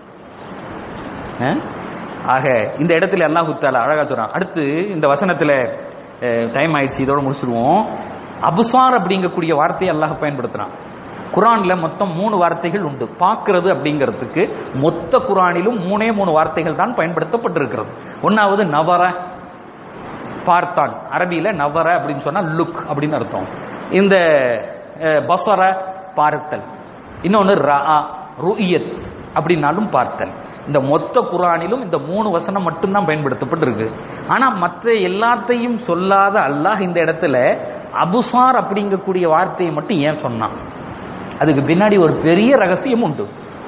அஹ்? ஆக இந்த இடத்துல அல்லாஹ் தாலா அழகா சொல்றான் அடுத்து இந்த வசனத்துல டைம் ஆயிடுச்சு இதோட முடிச்சிருவோம் அபுசார் அப்படிங்கக்கூடிய வார்த்தையை அல்லாஹ் பயன்படுத்துறான் குரான்ல மொத்தம் மூணு வார்த்தைகள் உண்டு பார்க்கிறது அப்படிங்கிறதுக்கு மொத்த குரானிலும் மூணே மூணு வார்த்தைகள் தான் பயன்படுத்தப்பட்டிருக்கிறது ஒன்னாவது நவர பார்த்தான் அரபியில நவர அப்படின்னு சொன்னா லுக் அப்படின்னு அர்த்தம் இந்த அஹ், பசர பார்த்தல் இன்னொன்னு ரா ருயத் அப்படின்னாலும் பார்த்தல் இந்த மொத்த குரானிலும் இந்த மூணு வசனம் மட்டும்தான் பயன்படுத்தப்பட்டிருக்கு ஆனா மற்ற எல்லாத்தையும் சொல்லாத அல்லாஹ் இந்த இடத்துல அபுசார் அப்படிங்கக்கூடிய வார்த்தையை மட்டும் ஏன் சொன்னான் அதுக்கு பின்னாடி ஒரு பெரிய ரகசியம் உண்டு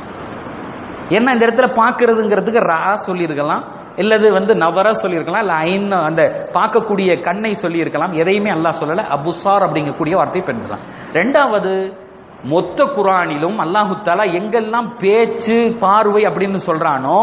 என்ன இந்த இடத்துல பார்க்கிறதுங்கிறதுக்கு ரா சொல்லியிருக்கலாம் இல்லது வந்து நவரா சொல்லியிருக்கலாம் இல்ல ஐன் அந்த பார்க்கக்கூடிய கண்ணை சொல்லியிருக்கலாம் எதையுமே அல்லாஹ் சொல்லல அபுசார் அப்படிங்கக்கூடிய வார்த்தையை பயன்படுத்தலாம் ரெண்டாவது மொத்த குரானிலும் அல்லாஹு தாலா எங்கெல்லாம் பேச்சு பார்வை அப்படின்னு சொல்றானோ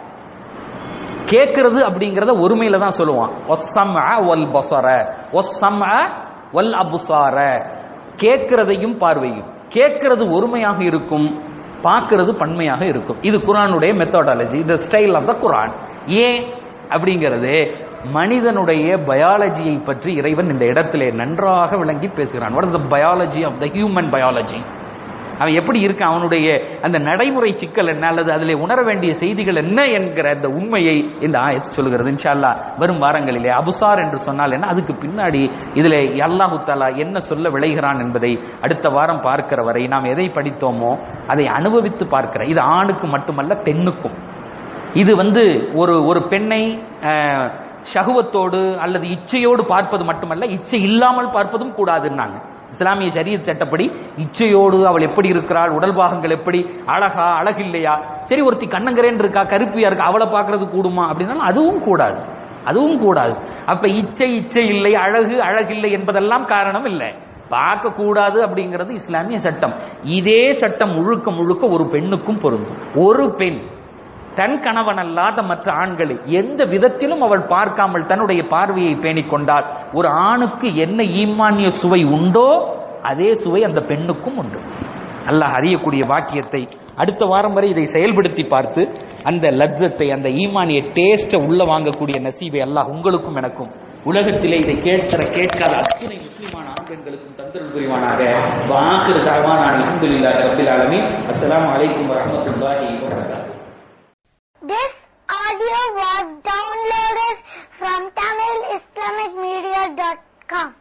கேட்கறது அப்படிங்கறத ஒருமையில தான் சொல்லுவான் ஒஸ்ஸம்அ வல் பஸர ஒஸ்ஸம்அ வல் அபுசார கேட்கிறதையும் பார்வையும் கேட்கிறது ஒருமையாக இருக்கும் பார்க்கிறது பன்மையாக இருக்கும் இது குரானுடைய மெத்தடாலஜி இந்த ஸ்டைல் ஆஃப் த குரான் ஏன் அப்படிங்கிறது மனிதனுடைய பயாலஜியை பற்றி இறைவன் இந்த இடத்திலே நன்றாக விளங்கி பேசுகிறான் what is the biology of the human biology அவன் எப்படி இருக்கான் அவனுடைய அந்த நடைமுறை சிக்கல் என்ன அல்லது அதிலே உணர வேண்டிய செய்திகள் என்ன என்கிற அந்த உண்மையை இந்த ஆயத்து சொல்கிறது இன்ஷா அல்லாஹ் வரும் வாரங்களிலே அபுசார் என்று சொன்னால் என்ன அதுக்கு பின்னாடி இதிலே அல்லாஹு தாலா என்ன சொல்ல விளைகிறான் என்பதை அடுத்த வாரம் பார்க்கிற வரை நாம் எதை படித்தோமோ அதை அனுபவித்து பார்க்கிற இது ஆணுக்கு மட்டுமல்ல பெண்ணுக்கும் இது வந்து ஒரு ஒரு பெண்ணை அஹ், ஷகுவத்தோடு அல்லது இச்சையோடு பார்ப்பது மட்டுமல்ல இச்சை இல்லாமல் பார்ப்பதும் கூடாதுன்னாங்க இஸ்லாமிய ஷரியத் சட்டப்படி இச்சையோடு அவள் எப்படி இருக்கிறாள் உடல் பாகங்கள் எப்படி அழகா அழகில்லையா சரி ஒருத்தி கண்ணங்கரேன் இருக்கா கருப்பியா இருக்கா அவளை பார்க்கறது கூடுமா அப்படின்னாலும் அதுவும் கூடாது அதுவும் கூடாது அப்ப இச்சை இச்சை இல்லை அழகு அழகில்லை என்பதெல்லாம் காரணம் இல்லை பார்க்க கூடாது அப்படிங்கிறது இஸ்லாமிய சட்டம் இதே சட்டம் முழுக்க முழுக்க ஒரு பெண்ணுக்கும் பொருந்தும் ஒரு பெண் தன் கணவன் அல்லாத மற்ற ஆண்களை எந்த விதத்திலும் அவள் பார்க்காமல் தன்னுடைய பார்வையை பேணிக் கொண்டால் ஒரு ஆணுக்கு என்ன ஈமானிய சுவை உண்டோ அதே சுவை அந்த பெண்ணுக்கும் உண்டு அல்லாஹ் அறியக்கூடிய வாக்கியத்தை அடுத்த வாரம் வரை இதை செயல்படுத்தி பார்த்து அந்த லட்சத்தை அந்த ஈமானிய டேஸ்ட்டை உள்ள வாங்கக்கூடிய நசீபை அல்லாஹ் உங்களுக்கும் எனக்கும் உலகத்திலே இதை கேட்கிற கேட்காத அத்தனை முஸ்லிமான ஆண் பெண்களுக்கும் தந்தல் புரிவானாக வாஹிர் தவான் அல்ஹம்துலில்லாஹி ரப்பில் ஆலமீன் அஸ்ஸலாமு அலைக்கும் வரஹ்மத்துல்லாஹி வபரகாத்துஹு This audio was downloaded from TamilIslamicMedia.com.